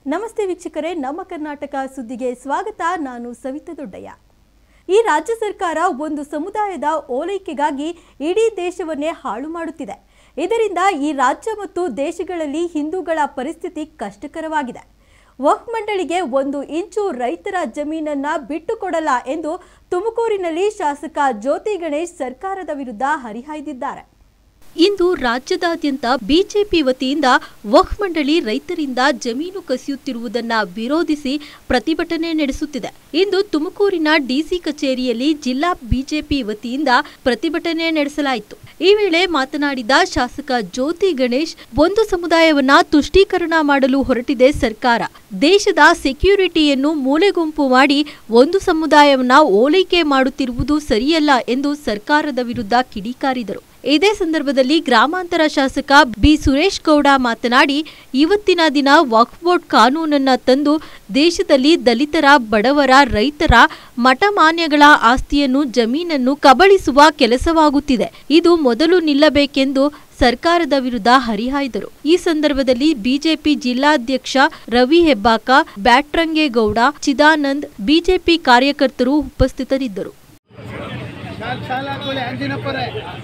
ನಮಸ್ತೆ ವೀಕ್ಷಕರೇ ನಮ್ಮ ಕರ್ನಾಟಕ ಸುದ್ದಿಗೆ ಸ್ವಾಗತ ನಾನು ಸವಿತಾ ದೊಡ್ಡಯ್ಯ ಈ ರಾಜ್ಯ ಸರ್ಕಾರ ಒಂದು ಸಮುದಾಯದ ಓಲೈಕೆಗಾಗಿ ಇಡೀ ದೇಶವನ್ನೇ ಹಾಳು ಮಾಡುತ್ತಿದೆ ಇದರಿಂದ ಈ ರಾಜ್ಯ ಮತ್ತು ದೇಶಗಳಲ್ಲಿ ಹಿಂದೂಗಳ ಪರಿಸ್ಥಿತಿ ಕಷ್ಟಕರವಾಗಿದೆ ವಕ್ಫ್ ಮಂಡಳಿಗೆ ಒಂದು ಇಂಚು ರೈತರ ಜಮೀನನ್ನ ಬಿಟ್ಟುಕೊಡಲ್ಲ ಎಂದು ತುಮಕೂರಿನಲ್ಲಿ ಶಾಸಕ ಜ್ಯೋತಿ ಗಣೇಶ್ ಸರ್ಕಾರದ ವಿರುದ್ಧ ಹರಿಹಾಯ್ದಿದ್ದಾರೆ ಇಂದು ರಾಜ್ಯದಾದ್ಯಂತ ಬಿಜೆಪಿ ವತಿಯಿಂದ ವಕ್ಫ್ ಮಂಡಳಿ ರೈತರಿಂದ ಜಮೀನು ಕಸಿಯುತ್ತಿರುವುದನ್ನ ವಿರೋಧಿಸಿ ಪ್ರತಿಭಟನೆ ನಡೆಸುತ್ತಿದೆ ಇಂದು ತುಮಕೂರಿನ ಡಿಸಿ ಕಚೇರಿಯಲ್ಲಿ ಜಿಲ್ಲಾ ಬಿಜೆಪಿ ವತಿಯಿಂದ ಪ್ರತಿಭಟನೆ ನಡೆಸಲಾಯಿತು ಈ ವೇಳೆ ಮಾತನಾಡಿದ ಶಾಸಕ ಜ್ಯೋತಿ ಗಣೇಶ್ ಒಂದು ಸಮುದಾಯವನ್ನ ತುಷ್ಟೀಕರಣ ಮಾಡಲು ಹೊರಟಿದೆ ಸರ್ಕಾರ ದೇಶದ ಸೆಕ್ಯೂರಿಟಿಯನ್ನು ಮೂಲೆಗುಂಪು ಮಾಡಿ ಒಂದು ಸಮುದಾಯವನ್ನ ಓಲೈಕೆ ಮಾಡುತ್ತಿರುವುದು ಸರಿಯಲ್ಲ ಎಂದು ಸರ್ಕಾರದ ವಿರುದ್ಧ ಕಿಡಿಕಾರಿದರು ಇದೇ ಸಂದರ್ಭದಲ್ಲಿ ಗ್ರಾಮಾಂತರ ಶಾಸಕ ಬಿ ಸುರೇಶ್ ಗೌಡ ಮಾತನಾಡಿ ಇವತ್ತಿನ ದಿನ ವಕ್ಫ್ ಬೋರ್ಡ್ ಕಾನೂನನ್ನ ತಂದು ದೇಶದಲ್ಲಿ ದಲಿತರ ಬಡವರ ರೈತರ ಮಠಮಾನ್ಯಗಳ ಆಸ್ತಿಯನ್ನು ಜಮೀನನ್ನು ಕಬಳಿಸುವ ಕೆಲಸವಾಗುತ್ತಿದೆ ಇದು ಮೊದಲು ನಿಲ್ಲಬೇಕೆಂದು ಸರ್ಕಾರದ ವಿರುದ್ಧ ಹರಿಹಾಯ್ದರು ಈ ಸಂದರ್ಭದಲ್ಲಿ ಬಿಜೆಪಿ ಜಿಲ್ಲಾಧ್ಯಕ್ಷ ರವಿ ಹೆಬ್ಬಾಕ ಬ್ಯಾಟ್ರಂಗೇಗೌಡ ಚಿದಾನಂದ್ ಬಿಜೆಪಿ ಕಾರ್ಯಕರ್ತರು ಉಪಸ್ಥಿತರಿದ್ದರು ನಾಲ್ಕು ಸಾಲ ಹಾಕೊಳ್ಳಿ ಅಂಜಿನಪ್ಪರೇ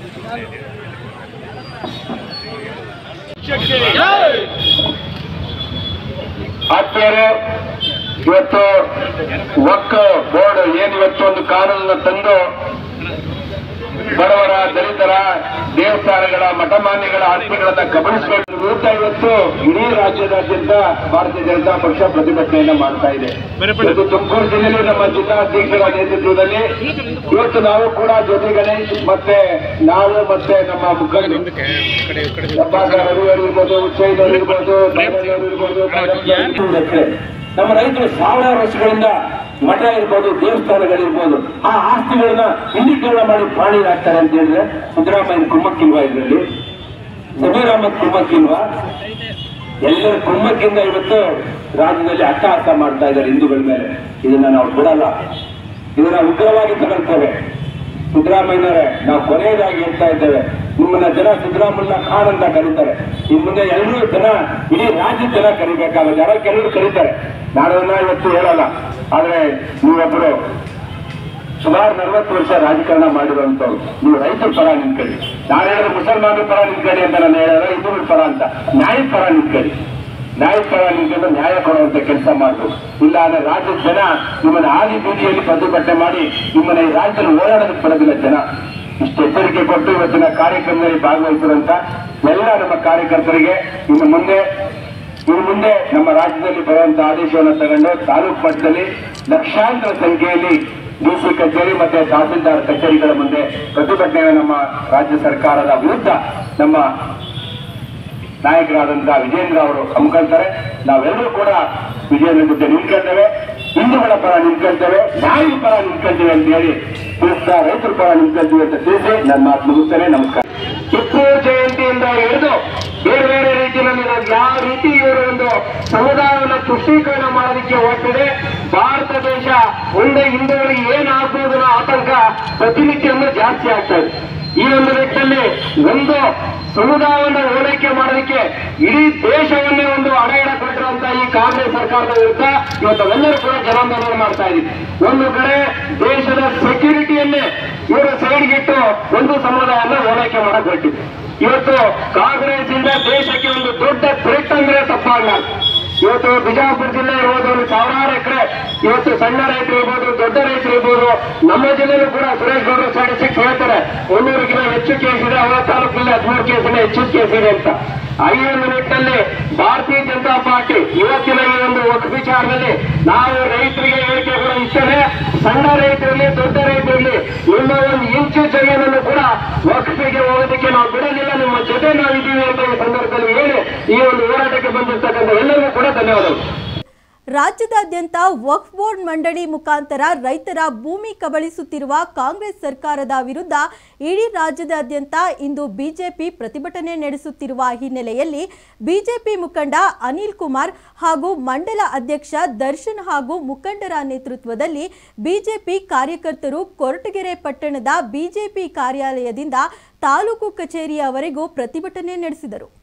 ಆತ್ಮೀಯರೇ ಇವತ್ತು ಒಕ್ಕ ಬೋರ್ಡ್ ಏನ್ ಇವತ್ತು ಒಂದು ಕಾನೂನನ್ನು ತಂದು ಬಡವರ ದಲಿತರ ದೇವಸ್ಥಾನಗಳ ಮಠಮಾನ್ಯಗಳ ಆಸ್ತಿಗಳನ್ನ ಕಬಳಿಸಬೇಕು ವಿರುದ್ಧ ಇವತ್ತು ಇಡೀ ರಾಜ್ಯದಾದ್ಯಂತ ಭಾರತೀಯ ಜನತಾ ಪಕ್ಷ ಪ್ರತಿಭಟನೆಯನ್ನ ಮಾಡ್ತಾ ಇದೆ ಇವತ್ತು ತುಮಕೂರು ಜಿಲ್ಲೆಯಲ್ಲಿ ನಮ್ಮ ಜಿಲ್ಲಾಧ್ಯಕ್ಷರ ನೇತೃತ್ವದಲ್ಲಿ ಇವತ್ತು ನಾವು ಕೂಡ ಜ್ಯೋತಿ ಗಣೇಶ್ ಮತ್ತೆ ನಾವು ಮತ್ತೆ ನಮ್ಮ ಮುಖಂಡರು ಹೆಬ್ಬಾಕ ರವಿ ಅವರು ಇರ್ಬೋದು ಉಚ್ಚೈದ್ ಅವರು ಇರ್ಬೋದು ನಾರಾಯಣ ಅವರು ಇರ್ಬೋದು ಕಾಳಪ್ಪ ಎಕರೆ. ನಮ್ಮ ರೈತರು ಸಾವಿರಾರು ವರ್ಷಗಳಿಂದ ಮಠ ಇರ್ಬೋದು ದೇವಸ್ಥಾನಗಳಿರ್ಬೋದು ಆ ಆಸ್ತಿಗಳನ್ನ ಹಿಂದೀಕರಣ ಮಾಡಿ ಪ್ರಾಣಿ ಹಾಕ್ತಾರೆ ಅಂತ ಹೇಳಿದ್ರೆ ಸಿದ್ದರಾಮಯ್ಯ ಕುಮ್ಮಕ್ಕಿಲ್ವಾ ಇದರಲ್ಲಿ ಸಮೀರ್ ಅಹಮದ್ ಕುಮ್ಮಕ್ಕಿಲ್ವಾ ಎಲ್ಲರ ಕುಮ್ಮಕ್ಕಿಂದ ಇವತ್ತು ರಾಜ್ಯದಲ್ಲಿ ಅಟ್ಟಹಾಸ ಮಾಡ್ತಾ ಇದ್ದಾರೆ ಹಿಂದೂಗಳ ಮೇಲೆ ಇದನ್ನ ನಾವು ಬಿಡಲ್ಲ ಇದನ್ನ ಉಗ್ರವಾಗಿ ತಗೊಳ್ತೇವೆ ಸಿದ್ದರಾಮಯ್ಯನವರೇ ನಾವು ಕೊನೆಯದಾಗಿ ಹೇಳ್ತಾ ಇದ್ದೇವೆ ನಿಮ್ಮನ್ನ ಜನ ಸಿದ್ದರಾಮಯ್ಯ ಖಾನ್ ಅಂತ ಕರೀತಾರೆ ಇನ್ ಮುಂದೆ ಎಲ್ಲರೂ ಜನ ಇಡೀ ರಾಜ್ಯದ ಜನ ಕರಿಬೇಕಾಗುತ್ತೆ ಯಾರೋ ಕೆಲವರು ಕರೀತಾರೆ ನಾನು ಅದನ್ನ ಇವತ್ತು ಹೇಳಲ್ಲ ಆದ್ರೆ ನೀವೊಬ್ಬರು ಸುಮಾರು ನಲವತ್ತು ವರ್ಷ ರಾಜಕಾರಣ ಮಾಡಿರುವಂತವ್ರು ನೀವು ರೈತರ ಪರ ನಿಂತ್ಕೊಳ್ಳಿ ನಾನು ಹೇಳಿದ್ರೆ ಮುಸಲ್ಮಾನರ ಪರ ನಿಂತ್ಕೊಳ್ಳಿ ಅಂತ ನಾನು ಹೇಳಲ್ಲ ಹಿಂದೂಗಳ ಪರ ಅಂತ ನ್ಯಾಯದ ಪರ ನಿಂತ್ಕೊಳ್ಳಿ ನ್ಯಾಯದ ಪರ ನಿಂತ್ಕೊಂಡು ನ್ಯಾಯ ಕೊಡುವಂತ ಕೆಲಸ ಮಾಡಬೇಕು ಇಲ್ಲ ಅಂದ್ರೆ ರಾಜ್ಯದ ಜನ ನಿಮ್ಮನ್ನ ಆದಿ ಬೀದಿಯಲ್ಲಿ ಪ್ರತಿಭಟನೆ ಮಾಡಿ ನಿಮ್ಮನ್ನ ಈ ರಾಜ್ಯದಲ್ಲಿ ಓಡಾಡೋದಕ್ಕೆ ಬರೋದಿಲ್ಲ ಜನ ಇಷ್ಟು ಎಚ್ಚರಿಕೆ ಕೊಟ್ಟು ಇವತ್ತಿನ ಕಾರ್ಯಕ್ರಮದಲ್ಲಿ ಭಾಗವಹಿಸಿದಂತ ಎಲ್ಲ ನಮ್ಮ ಕಾರ್ಯಕರ್ತರಿಗೆ ಇನ್ನು ಮುಂದೆ ಇನ್ನು ಮುಂದೆ ನಮ್ಮ ರಾಜ್ಯದಲ್ಲಿ ಬರುವಂತ ಆದೇಶವನ್ನು ತಗೊಂಡು ತಾಲೂಕು ಮಟ್ಟದಲ್ಲಿ ಲಕ್ಷಾಂತರ ಸಂಖ್ಯೆಯಲ್ಲಿ ಡಿಸಿ ಕಚೇರಿ ಮತ್ತೆ ತಹಸೀಲ್ದಾರ್ ಕಚೇರಿಗಳ ಮುಂದೆ ಪ್ರತಿಭಟನೆಯನ್ನು ನಮ್ಮ ರಾಜ್ಯ ಸರ್ಕಾರದ ವಿರುದ್ಧ ನಮ್ಮ ನಾಯಕರಾದಂತಹ ವಿಜೇಂದ್ರ ಅವರು ಹಮ್ಮಿಕೊಳ್ತಾರೆ ನಾವೆಲ್ಲರೂ ಕೂಡ ವಿಜೇಂದ್ರ ಜೊತೆ ನಿಂತ್ಕೊಳ್ತೇವೆ ಹಿಂದೂಗಳ ಪರ ನಿಂತ್ಕೊಳ್ತೇವೆ ನ್ಯಾಯದ ಪರ ನಿಂತ್ಕೊಳ್ತೇವೆ ಅಂತ ಹೇಳಿ ತಿಳಿಸ್ತಾ ರೈತರ ಪರ ನಿಂತ್ಕೊಳ್ತೀವಿ ಅಂತ ತಿಳಿಸಿ ನನ್ನ ಮಾತು ಮುಗಿಸ್ತೇನೆ ನಮಸ್ಕಾರ ಟಿಪ್ಪು ಜಯಂತಿಯಿಂದ ಹಿಡಿದು ಬೇರೆ ಬೇರೆ ರೀತಿಯಲ್ಲಿ ನಾವು ಯಾವ ರೀತಿ ಇವರು ಒಂದು ಸಮುದಾಯವನ್ನು ತುಷ್ಟೀಕರಣ ಮಾಡೋದಕ್ಕೆ ಹೊರಟಿದೆ ಭಾರತ ದೇಶ ಮುಂದೆ ಹಿಂದೂಗಳಿಗೆ ಏನಾಗ್ಬೋದು ಅನ್ನೋ ಆತಂಕ ಪ್ರತಿನಿತ್ಯವೂ ಜಾಸ್ತಿ ಆಗ್ತಾ ಇದೆ ಈ ಒಂದು ನಿಟ್ಟಿನಲ್ಲಿ ಒಂದು ಸಮುದಾಯವನ್ನು ಓಲೈಕೆ ಮಾಡೋದಕ್ಕೆ ಇಡೀ ದೇಶವನ್ನೇ ಒಂದು ಅಡೆಯಡ ಕೊಟ್ಟಿರುವಂತಹ ಈ ಕಾಂಗ್ರೆಸ್ ಸರ್ಕಾರದ ವಿರುದ್ಧ ಇವತ್ತು ನಾವೆಲ್ಲರೂ ಕೂಡ ಜನಾಂದೋಲನ ಮಾಡ್ತಾ ಇದ್ದೀವಿ ಒಂದು ಕಡೆ ದೇಶದ ಸೆಕ್ಯೂರಿಟಿಯನ್ನೇ ಇವರು ಸೈಡ್ಗಿಟ್ಟು ಒಂದು ಸಮುದಾಯವನ್ನು ಓಲೈಕೆ ಮಾಡಕ್ ಹೊರಟಿದೆ ಇವತ್ತು ಕಾಂಗ್ರೆಸ್ ಇಂದ ದೇಶಕ್ಕೆ ಒಂದು ದೊಡ್ಡ ಥ್ರೆಟ್ ಅಂದ್ರೆ ತಪ್ಪಾಗಲ್ಲ ಇವತ್ತು ಬಿಜಾಪುರ ಜಿಲ್ಲೆ ಇರ್ಬೋದು ಒಂದು ಸಾವಿರಾರು ಎಕರೆ ಇವತ್ತು ಸಣ್ಣ ರೈತರು ಇರ್ಬೋದು ದೊಡ್ಡ ರೈತರು ಇರ್ಬೋದು ನಮ್ಮ ಜಿಲ್ಲೆಯಲ್ಲೂ ಕೂಡ ಸುರೇಶ್ ಗೌಡರು ಸ್ಟಾಟಿಸ್ಟಿಕ್ಸ್ ಹೇಳ್ತಾರೆ ಒಂದೂರಿಗಿಂತ ಹೆಚ್ಚು ಕೇಸ್ ಇದೆ ಅವರ ತಾಲೂಕಿನಲ್ಲಿ ಹದಿಮೂರು ಕೇಸಿನ ಹೆಚ್ಚು ಕೇಸ್ ಇದೆ ಅಂತ ಈ ಒಂದು ನಿಟ್ಟಿನಲ್ಲಿ ಭಾರತೀಯ ಜನತಾ ಪಾರ್ಟಿ ಇವತ್ತಿನ ಈ ಒಂದು ವಕ್ ವಿಚಾರದಲ್ಲಿ ನಾವು ರೈತರಿಗೆ ಹೇಳಿಕೆ ಕೂಡ ಇಷ್ಟನೇ ಸಣ್ಣ ರೈತರಲ್ಲಿ ದೊಡ್ಡ ರೈತರಲ್ಲಿ ನಿಮ್ಮ ಒಂದು ಇಂಚು ಜಮೀನನ್ನು ಕೂಡ ವಕ್ಫಿಗೆ ಹೋಗೋದಕ್ಕೆ ನಾವು ಬಿಡಲಿಲ್ಲ ನಿಮ್ಮ ಜೊತೆ ನಾವಿದ್ದೀವಿ ಅಂತ ಈ ಸಂದರ್ಭದಲ್ಲಿ ಹೇಳಿ ಈ ಒಂದು ಹೋರಾಟಕ್ಕೆ ಬಂದಿರ್ತಕ್ಕಂಥ ಎಲ್ಲರಿಗೂ ಕೂಡ ಧನ್ಯವಾದಗಳು ರಾಜ್ಯದಾದ್ಯಂತ ವಕ್ಫ್ ಬೋರ್ಡ್ ಮಂಡಳಿ ಮುಖಾಂತರ ರೈತರ ಭೂಮಿ ಕಬಳಿಸುತ್ತಿರುವ ಕಾಂಗ್ರೆಸ್ ಸರ್ಕಾರದ ವಿರುದ್ಧ ಇಡೀ ರಾಜ್ಯದಾದ್ಯಂತ ಇಂದು ಬಿಜೆಪಿ ಪ್ರತಿಭಟನೆ ನಡೆಸುತ್ತಿರುವ ಹಿನ್ನೆಲೆಯಲ್ಲಿ ಬಿಜೆಪಿ ಮುಖಂಡ ಅನಿಲ್ ಕುಮಾರ್ ಹಾಗೂ ಮಂಡಲ ಅಧ್ಯಕ್ಷ ದರ್ಶನ್ ಹಾಗೂ ಮುಖಂಡರ ನೇತೃತ್ವದಲ್ಲಿ ಬಿಜೆಪಿ ಕಾರ್ಯಕರ್ತರು ಕೊರಟಗೆರೆ ಪಟ್ಟಣದ ಬಿಜೆಪಿ ಕಾರ್ಯಾಲಯದಿಂದ ತಾಲೂಕು ಕಚೇರಿಯವರೆಗೂ ಪ್ರತಿಭಟನೆ ನಡೆಸಿದರು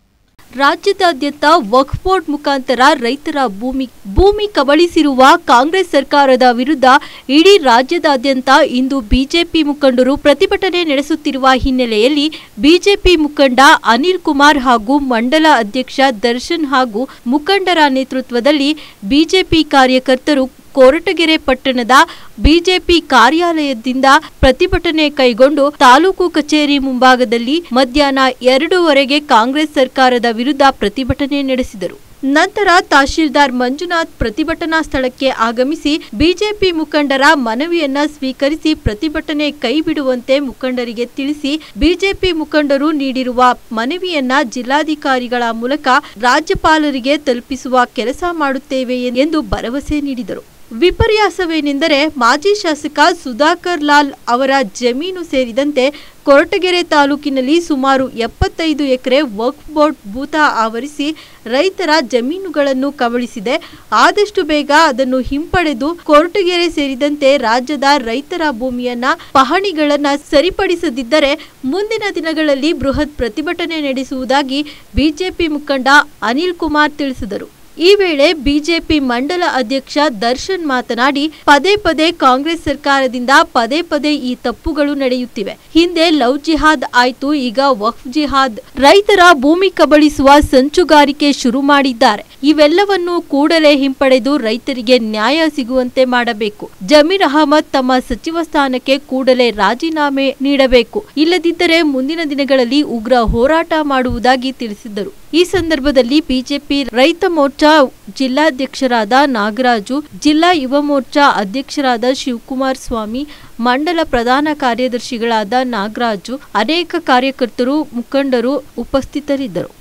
ರಾಜ್ಯದಾದ್ಯಂತ ವಕ್ಫ್ ಬೋರ್ಡ್ ಮುಖಾಂತರ ರೈತರ ಭೂಮಿ ಭೂಮಿ ಕಬಳಿಸಿರುವ ಕಾಂಗ್ರೆಸ್ ಸರ್ಕಾರದ ವಿರುದ್ಧ ಇಡೀ ರಾಜ್ಯದಾದ್ಯಂತ ಇಂದು ಬಿಜೆಪಿ ಮುಖಂಡರು ಪ್ರತಿಭಟನೆ ನಡೆಸುತ್ತಿರುವ ಹಿನ್ನೆಲೆಯಲ್ಲಿ ಬಿಜೆಪಿ ಮುಖಂಡ ಅನಿಲ್ ಕುಮಾರ್ ಹಾಗೂ ಮಂಡಲ ಅಧ್ಯಕ್ಷ ದರ್ಶನ್ ಹಾಗೂ ಮುಖಂಡರ ನೇತೃತ್ವದಲ್ಲಿ ಬಿಜೆಪಿ ಕಾರ್ಯಕರ್ತರು ಕೊರಟಗೆರೆ ಪಟ್ಟಣದ ಬಿಜೆಪಿ ಕಾರ್ಯಾಲಯದಿಂದ ಪ್ರತಿಭಟನೆ ಕೈಗೊಂಡು ತಾಲೂಕು ಕಚೇರಿ ಮುಂಭಾಗದಲ್ಲಿ ಮಧ್ಯಾಹ್ನ ಎರಡೂವರೆಗೆ ಕಾಂಗ್ರೆಸ್ ಸರ್ಕಾರದ ವಿರುದ್ಧ ಪ್ರತಿಭಟನೆ ನಡೆಸಿದರು ನಂತರ ತಹಶೀಲ್ದಾರ್ ಮಂಜುನಾಥ್ ಪ್ರತಿಭಟನಾ ಸ್ಥಳಕ್ಕೆ ಆಗಮಿಸಿ ಬಿಜೆಪಿ ಮುಖಂಡರ ಮನವಿಯನ್ನ ಸ್ವೀಕರಿಸಿ ಪ್ರತಿಭಟನೆ ಕೈಬಿಡುವಂತೆ ಮುಖಂಡರಿಗೆ ತಿಳಿಸಿ ಬಿಜೆಪಿ ಮುಖಂಡರು ನೀಡಿರುವ ಮನವಿಯನ್ನ ಜಿಲ್ಲಾಧಿಕಾರಿಗಳ ಮೂಲಕ ರಾಜ್ಯಪಾಲರಿಗೆ ತಲುಪಿಸುವ ಕೆಲಸ ಮಾಡುತ್ತೇವೆ ಎಂದು ಭರವಸೆ ನೀಡಿದರು ವಿಪರ್ಯಾಸವೇನೆಂದರೆ ಮಾಜಿ ಶಾಸಕ ಸುಧಾಕರ್ ಲಾಲ್ ಅವರ ಜಮೀನು ಸೇರಿದಂತೆ ಕೊರಟಗೆರೆ ತಾಲೂಕಿನಲ್ಲಿ ಸುಮಾರು ಎಪ್ಪತ್ತೈದು ಎಕರೆ ವಕ್ಫ್ ಬೋರ್ಡ್ ಭೂತ ಆವರಿಸಿ ರೈತರ ಜಮೀನುಗಳನ್ನು ಕಬಳಿಸಿದೆ ಆದಷ್ಟು ಬೇಗ ಅದನ್ನು ಹಿಂಪಡೆದು ಕೊರಟಗೆರೆ ಸೇರಿದಂತೆ ರಾಜ್ಯದ ರೈತರ ಭೂಮಿಯನ್ನ ಪಹಣಿಗಳನ್ನ ಸರಿಪಡಿಸದಿದ್ದರೆ ಮುಂದಿನ ದಿನಗಳಲ್ಲಿ ಬೃಹತ್ ಪ್ರತಿಭಟನೆ ನಡೆಸುವುದಾಗಿ ಬಿಜೆಪಿ ಮುಖಂಡ ಅನಿಲ್ ಕುಮಾರ್ ತಿಳಿಸಿದರು ಈ ವೇಳೆ ಬಿಜೆಪಿ ಮಂಡಲ ಅಧ್ಯಕ್ಷ ದರ್ಶನ್ ಮಾತನಾಡಿ ಪದೇ ಪದೇ ಕಾಂಗ್ರೆಸ್ ಸರ್ಕಾರದಿಂದ ಪದೇ ಪದೇ ಈ ತಪ್ಪುಗಳು ನಡೆಯುತ್ತಿವೆ ಹಿಂದೆ ಲವ್ ಜಿಹಾದ್ ಆಯ್ತು ಈಗ ವಕ್ಫ್ ಜಿಹಾದ್ ರೈತರ ಭೂಮಿ ಕಬಳಿಸುವ ಸಂಚುಗಾರಿಕೆ ಶುರು ಮಾಡಿದ್ದಾರೆ ಇವೆಲ್ಲವನ್ನು ಕೂಡಲೇ ಹಿಂಪಡೆದು ರೈತರಿಗೆ ನ್ಯಾಯ ಸಿಗುವಂತೆ ಮಾಡಬೇಕು ಜಮೀರ್ ಅಹಮದ್ ತಮ್ಮ ಸಚಿವ ಸ್ಥಾನಕ್ಕೆ ಕೂಡಲೇ ರಾಜೀನಾಮೆ ನೀಡಬೇಕು ಇಲ್ಲದಿದ್ದರೆ ಮುಂದಿನ ದಿನಗಳಲ್ಲಿ ಉಗ್ರ ಹೋರಾಟ ಮಾಡುವುದಾಗಿ ತಿಳಿಸಿದ್ದರು ಈ ಸಂದರ್ಭದಲ್ಲಿ ಬಿಜೆಪಿ ರೈತ ಮೋರ್ಚಾ ಜಿಲ್ಲಾಧ್ಯಕ್ಷರಾದ ನಾಗರಾಜು ಜಿಲ್ಲಾ ಯುವ ಮೋರ್ಚಾ ಅಧ್ಯಕ್ಷರಾದ ಶಿವಕುಮಾರ್ ಸ್ವಾಮಿ ಮಂಡಲ ಪ್ರಧಾನ ಕಾರ್ಯದರ್ಶಿಗಳಾದ ನಾಗರಾಜು ಅನೇಕ ಕಾರ್ಯಕರ್ತರು ಮುಖಂಡರು ಉಪಸ್ಥಿತರಿದ್ದರು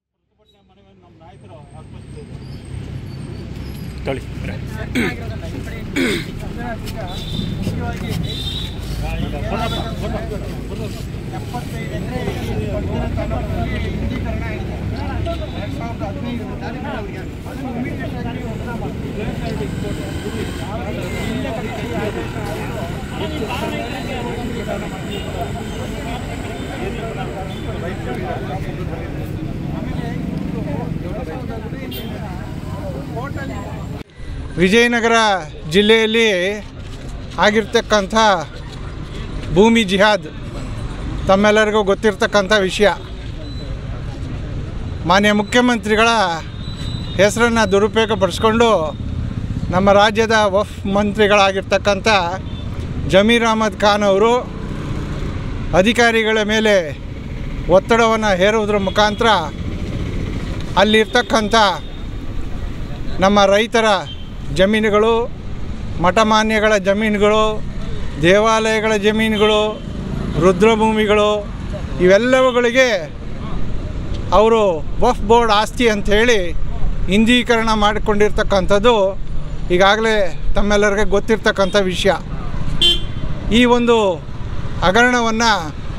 ವಿಜಯನಗರ ಜಿಲ್ಲೆಯಲ್ಲಿ ಆಗಿರ್ತಕ್ಕಂಥ ಭೂಮಿ ಜಿಹಾದ್ ತಮ್ಮೆಲ್ಲರಿಗೂ ಗೊತ್ತಿರ್ತಕ್ಕಂಥ ವಿಷಯ ಮಾನ್ಯ ಮುಖ್ಯಮಂತ್ರಿಗಳ ಹೆಸರನ್ನು ದುರುಪಯೋಗಪಡಿಸ್ಕೊಂಡು ನಮ್ಮ ರಾಜ್ಯದ ವಫ್ ಮಂತ್ರಿಗಳಾಗಿರ್ತಕ್ಕಂಥ ಜಮೀರ್ ಅಹಮದ್ ಖಾನ್ ಅವರು ಅಧಿಕಾರಿಗಳ ಮೇಲೆ ಒತ್ತಡವನ್ನು ಹೇರುವುದರ ಮುಖಾಂತರ ಅಲ್ಲಿರ್ತಕ್ಕಂಥ ನಮ್ಮ ರೈತರ ಜಮೀನುಗಳು ಮಠಮಾನ್ಯಗಳ ಜಮೀನುಗಳು ದೇವಾಲಯಗಳ ಜಮೀನುಗಳು ರುದ್ರಭೂಮಿಗಳು ಇವೆಲ್ಲವುಗಳಿಗೆ ಅವರು ವಫ್ ಬೋರ್ಡ್ ಆಸ್ತಿ ಅಂಥೇಳಿ ಹಿಂದೀಕರಣ ಮಾಡಿಕೊಂಡಿರ್ತಕ್ಕಂಥದ್ದು ಈಗಾಗಲೇ ತಮ್ಮೆಲ್ಲರಿಗೆ ಗೊತ್ತಿರ್ತಕ್ಕಂಥ ವಿಷಯ ಈ ಒಂದು ಹಗರಣವನ್ನು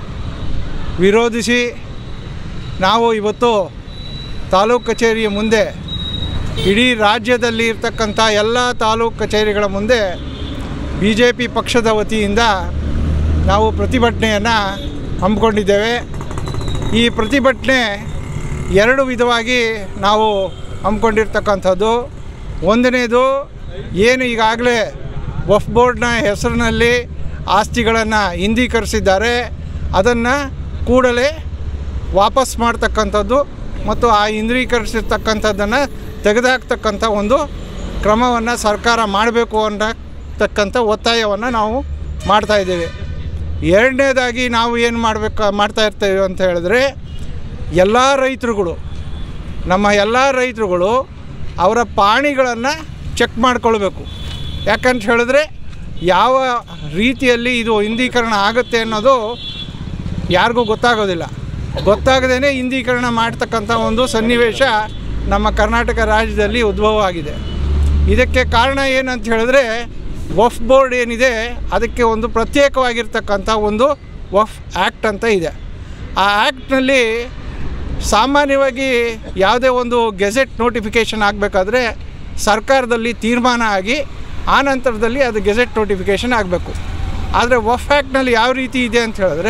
ವಿರೋಧಿಸಿ ನಾವು ಇವತ್ತು ತಾಲೂಕು ಕಚೇರಿಯ ಮುಂದೆ ಇಡೀ ರಾಜ್ಯದಲ್ಲಿ ಇರ್ತಕ್ಕಂಥ ಎಲ್ಲ ತಾಲೂಕು ಕಚೇರಿಗಳ ಮುಂದೆ ಬಿ ಜೆ ಪಿ ಪಕ್ಷದ ವತಿಯಿಂದ ನಾವು ಪ್ರತಿಭಟನೆಯನ್ನು ಹಮ್ಮಿಕೊಂಡಿದ್ದೇವೆ ಈ ಪ್ರತಿಭಟನೆ ಎರಡು ವಿಧವಾಗಿ ನಾವು ಹಮ್ಮಿಕೊಂಡಿರ್ತಕ್ಕಂಥದ್ದು ಒಂದನೇದು ಏನು ಈಗಾಗಲೇ ವಫ್ ಬೋರ್ಡ್ನ ಹೆಸರಿನಲ್ಲಿ ಆಸ್ತಿಗಳನ್ನು ಹಿಂದೀಕರಿಸಿದ್ದಾರೆ ಅದನ್ನು ಕೂಡಲೇ ವಾಪಸ್ ಮಾಡ್ತಕ್ಕಂಥದ್ದು ಮತ್ತು ಆ ಇಂದ್ರೀಕರಿಸಿರ್ತಕ್ಕಂಥದ್ದನ್ನು ತೆಗೆದುಹಾಕ್ತಕ್ಕಂಥ ಒಂದು ಕ್ರಮವನ್ನು ಸರ್ಕಾರ ಮಾಡಬೇಕು ಅನ್ನತಕ್ಕಂಥ ಒತ್ತಾಯವನ್ನು ನಾವು ಮಾಡ್ತಾಯಿದ್ದೇವೆ ಎರಡನೇದಾಗಿ ನಾವು ಏನು ಮಾಡಬೇಕು ಮಾಡ್ತಾ ಇರ್ತೇವೆ ಅಂತ ಹೇಳಿದ್ರೆ ಎಲ್ಲ ರೈತರುಗಳು ನಮ್ಮ ಎಲ್ಲ ರೈತರುಗಳು ಅವರ ಪಾಣಿಗಳನ್ನು ಚೆಕ್ ಮಾಡ್ಕೊಳ್ಬೇಕು ಯಾಕಂತ ಹೇಳಿದ್ರೆ ಯಾವ ರೀತಿಯಲ್ಲಿ ಇದು ಹಿಂದೀಕರಣ ಆಗುತ್ತೆ ಅನ್ನೋದು ಯಾರಿಗೂ ಗೊತ್ತಾಗೋದಿಲ್ಲ ಗೊತ್ತಾಗದೇ ಹಿಂದೀಕರಣ ಮಾಡ್ತಕ್ಕಂಥ ಒಂದು ಸನ್ನಿವೇಶ ನಮ್ಮ ಕರ್ನಾಟಕ ರಾಜ್ಯದಲ್ಲಿ ಉದ್ಭವ ಆಗಿದೆ ಇದಕ್ಕೆ ಕಾರಣ ಏನಂತ ಹೇಳಿದ್ರೆ ವಫ್ ಬೋರ್ಡ್ ಏನಿದೆ ಅದಕ್ಕೆ ಒಂದು ಪ್ರತ್ಯೇಕವಾಗಿರ್ತಕ್ಕಂಥ ಒಂದು ವಫ್ ಆ್ಯಕ್ಟ್ ಅಂತ ಇದೆ ಆ ಆ್ಯಕ್ಟ್ನಲ್ಲಿ ಸಾಮಾನ್ಯವಾಗಿ ಯಾವುದೇ ಒಂದು ಗೆಜೆಟ್ ನೋಟಿಫಿಕೇಷನ್ ಆಗಬೇಕಾದ್ರೆ ಸರ್ಕಾರದಲ್ಲಿ ತೀರ್ಮಾನ ಆಗಿ ಆ ನಂತರದಲ್ಲಿ ಅದು ಗೆಜೆಟ್ ನೋಟಿಫಿಕೇಷನ್ ಆಗಬೇಕು ಆದರೆ ವಫ್ ಆ್ಯಕ್ಟ್ನಲ್ಲಿ ಯಾವ ರೀತಿ ಇದೆ ಅಂತ ಹೇಳಿದ್ರೆ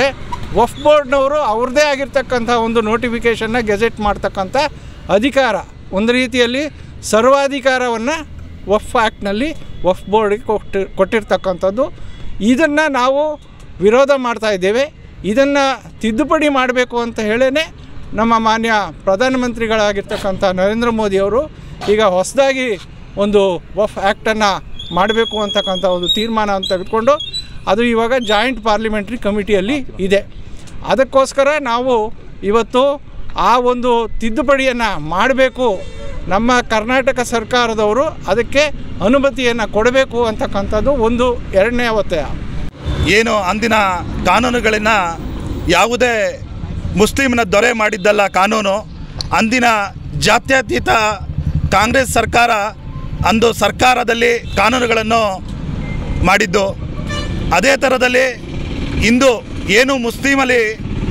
ವಫ್ ಬೋರ್ಡ್ನವರು ಅವ್ರದ್ದೇ ಆಗಿರ್ತಕ್ಕಂಥ ಒಂದು ನೋಟಿಫಿಕೇಷನ್ನ ಗೆಜೆಟ್ ಮಾಡ್ತಕ್ಕಂಥ ಅಧಿಕಾರ ಒಂದು ರೀತಿಯಲ್ಲಿ ಸರ್ವಾಧಿಕಾರವನ್ನು ವಫ್ ಆ್ಯಕ್ಟ್ನಲ್ಲಿ ವಫ್ ಬೋರ್ಡಿಗೆ ಕೊಟ್ಟು ಕೊಟ್ಟಿರ್ತಕ್ಕಂಥದ್ದು ಇದನ್ನು ನಾವು ವಿರೋಧ ಮಾಡ್ತಾ ಇದ್ದೇವೆ ಇದನ್ನು ತಿದ್ದುಪಡಿ ಮಾಡಬೇಕು ಅಂತ ಹೇಳೇ ನಮ್ಮ ಮಾನ್ಯ ಪ್ರಧಾನಮಂತ್ರಿಗಳಾಗಿರ್ತಕ್ಕಂಥ ನರೇಂದ್ರ ಮೋದಿಯವರು ಈಗ ಹೊಸದಾಗಿ ಒಂದು ವಫ್ ಆ್ಯಕ್ಟನ್ನು ಮಾಡಬೇಕು ಅಂತಕ್ಕಂಥ ಒಂದು ತೀರ್ಮಾನವನ್ನು ತೆಗೆದುಕೊಂಡು ಅದು ಇವಾಗ ಜಾಯಿಂಟ್ ಪಾರ್ಲಿಮೆಂಟ್ರಿ ಕಮಿಟಿಯಲ್ಲಿ ಇದೆ ಅದಕ್ಕೋಸ್ಕರ ನಾವು ಇವತ್ತು ಆ ಒಂದು ತಿದ್ದುಪಡಿಯನ್ನು ಮಾಡಬೇಕು ನಮ್ಮ ಕರ್ನಾಟಕ ಸರ್ಕಾರದವರು ಅದಕ್ಕೆ ಅನುಮತಿಯನ್ನು ಕೊಡಬೇಕು ಅಂತಕ್ಕಂಥದ್ದು ಒಂದು ಎರಡನೇ ಒತ್ತಾಯ ಏನು ಅಂದಿನ ಕಾನೂನುಗಳನ್ನು ಯಾವುದೇ ಮುಸ್ಲಿಮ್ನ ದೊರೆ ಮಾಡಿದ್ದಲ್ಲ ಕಾನೂನು ಅಂದಿನ ಜಾತ್ಯತೀತ ಕಾಂಗ್ರೆಸ್ ಸರ್ಕಾರ ಅಂದು ಸರ್ಕಾರದಲ್ಲಿ ಕಾನೂನುಗಳನ್ನು ಮಾಡಿದ್ದು ಅದೇ ಥರದಲ್ಲಿ ಇಂದು ಏನು ಮುಸ್ಲಿಮಲ್ಲಿ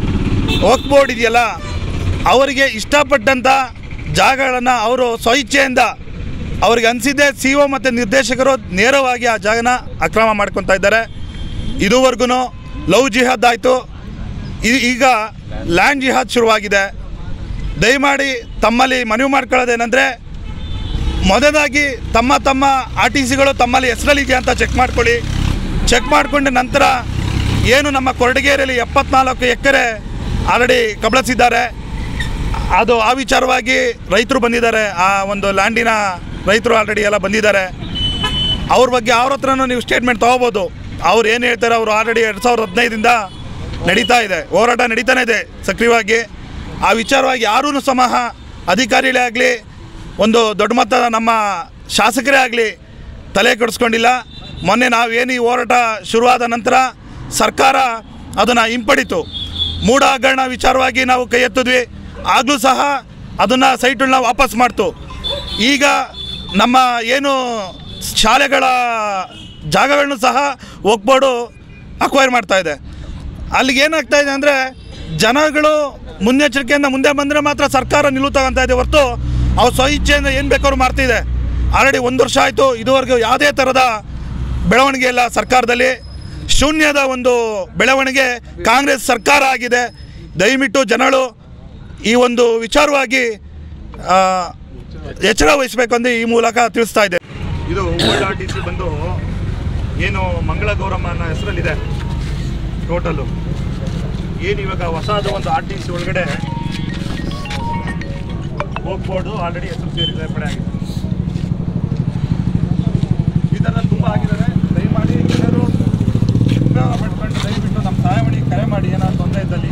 ವಕ್ ಬೋರ್ಡ್ ಇದೆಯಲ್ಲ ಅವರಿಗೆ ಇಷ್ಟಪಟ್ಟಂಥ ಜಾಗಗಳನ್ನು ಅವರು ಸ್ವಇಚ್ಛೆಯಿಂದ ಅವ್ರಿಗೆ ಅನಿಸಿದ್ದೆ ಸಿ ಒ ಮತ್ತು ನಿರ್ದೇಶಕರು ನೇರವಾಗಿ ಆ ಜಾಗನ ಅಕ್ರಮ ಮಾಡ್ಕೊತಾ ಇದ್ದಾರೆ ಇದುವರೆಗೂ ಲವ್ ಜಿಹಾದ್ ಆಯಿತು ಈಗ ಲ್ಯಾಂಡ್ ಜಿಹಾದ್ ಶುರುವಾಗಿದೆ ದಯಮಾಡಿ ತಮ್ಮಲ್ಲಿ ಮನವಿ ಮಾಡ್ಕೊಳ್ಳೋದೇನೆಂದರೆ ಮೊದಲಾಗಿ ತಮ್ಮ ತಮ್ಮ ಆರ್ ಟಿ ಸಿಗಳು ತಮ್ಮಲ್ಲಿ ಹೆಸರಲ್ಲಿದೆಯಾ ಅಂತ ಚೆಕ್ ಮಾಡ್ಕೊಳ್ಳಿ ಚೆಕ್ ಮಾಡಿಕೊಂಡ ನಂತರ ಏನು ನಮ್ಮ ಕೊರಟಗೆರೆಯಲ್ಲಿ ಎಪ್ಪತ್ನಾಲ್ಕು ಎಕರೆ ಆಲ್ರೆಡಿ ಕಬಳಿಸಿದ್ದಾರೆ ಅದು ಆ ವಿಚಾರವಾಗಿ ರೈತರು ಬಂದಿದ್ದಾರೆ ಆ ಒಂದು ಲ್ಯಾಂಡಿನ ರೈತರು ಆಲ್ರೆಡಿ ಎಲ್ಲ ಬಂದಿದ್ದಾರೆ ಅವ್ರ ಬಗ್ಗೆ ಅವ್ರ ಹತ್ರನೂ ನೀವು ಸ್ಟೇಟ್ಮೆಂಟ್ ತೊಗೋಬೋದು ಅವ್ರು ಏನು ಹೇಳ್ತಾರೆ ಅವರು ಆಲ್ರೆಡಿ ಎರಡು ಸಾವಿರದ ಹದಿನೈದಿಂದ ನಡೀತಾ ಇದೆ ಹೋರಾಟ ನಡೀತಾನೆ ಇದೆ ಸಕ್ರಿಯವಾಗಿ ಆ ವಿಚಾರವಾಗಿ ಯಾರೂ ಸಮಹ ಅಧಿಕಾರಿಗಳೇ ಆಗಲಿ ಒಂದು ದೊಡ್ಡ ಮಟ್ಟದ ನಮ್ಮ ಶಾಸಕರೇ ಆಗಲಿ ತಲೆ ಕೆಡಿಸ್ಕೊಂಡಿಲ್ಲ ಮೊನ್ನೆ ನಾವೇನು ಈ ಹೋರಾಟ ಶುರುವಾದ ನಂತರ ಸರ್ಕಾರ ಅದನ್ನು ಹಿಂಪಡಿತು ಮೂಢ ಹಗರಣ ವಿಚಾರವಾಗಿ ನಾವು ಕೈ ಎತ್ತಿದ್ವಿ ಆಗಲೂ ಸಹ ಅದನ್ನು ಸೈಟುಗಳನ್ನ ವಾಪಸ್ ಮಾಡ್ತು ಈಗ ನಮ್ಮ ಏನು ಶಾಲೆಗಳ ಜಾಗಗಳನ್ನು ಸಹ ಒಗ್ಬೋರ್ಡು ಅಕ್ವೈರ್ ಮಾಡ್ತಾ ಇದೆ ಅಲ್ಲಿಗೆ ಏನಾಗ್ತಾ ಇದೆ ಅಂದರೆ ಜನಗಳು ಮುನ್ನೆಚ್ಚರಿಕೆಯಿಂದ ಮುಂದೆ ಬಂದರೆ ಮಾತ್ರ ಸರ್ಕಾರ ನಿಲುವು ತಗೊಂತ ಇದೆ ಹೊರತು ಅವ್ರು ಸ್ವಇಚ್ಛೆಯಿಂದ ಏನು ಬೇಕಾದ್ರೂ ಮಾಡ್ತಿದೆ ಆಲ್ರೆಡಿ ಒಂದು ವರ್ಷ ಆಯಿತು ಇದುವರೆಗೂ ಯಾವುದೇ ಥರದ ಬೆಳವಣಿಗೆ ಇಲ್ಲ ಸರ್ಕಾರದಲ್ಲಿ ಶೂನ್ಯದ ಒಂದು ಬೆಳವಣಿಗೆ ಕಾಂಗ್ರೆಸ್ ಸರ್ಕಾರ ಆಗಿದೆ ದಯವಿಟ್ಟು ಜನಗಳು ಈ ಒಂದು ವಿಚಾರವಾಗಿ ಆ, ಎಚ್ಚರ ವಹಿಸಬೇಕು ಅಂತ ಈ ಮೂಲಕ ತಿಳಿಸ್ತಾ ಇದೆ ಇದು ಓಲ್ಡ್ ಆರ್ ಟಿ ಸಿ ಬಂದು ಏನು ಮಂಗಳ ಗೌರಮ್ಮ ಅನ್ನೋ ಹೆಸರಲ್ಲಿದೆ ಟೋಟಲು ಏನು ಇವಾಗ ಹೊಸದ ಒಂದು ಆರ್ ಟಿ ಸಿ ಒಳಗಡೆ ಹೋಗ್ಬೋದು ಆಲ್ರೆಡಿ ಹೆಸರು ಸೇರಿದೆ ಪಡೆ ಆಗಿದೆ ಈ ಥರ ತುಂಬ ಆಗಿದ್ದಾರೆ ದಯಮಾಡಿ ಎಲ್ಲರೂ ಉಪಯೋಗ ಪಡ್ಕೊಂಡು ದಯವಿಟ್ಟು ನಮ್ಮ ಸಹಾಯವಾಣಿ ಕರೆ ಮಾಡಿ ಏನಾದ್ರು ತೊಂದರೆ ಇದ್ದಲ್ಲಿ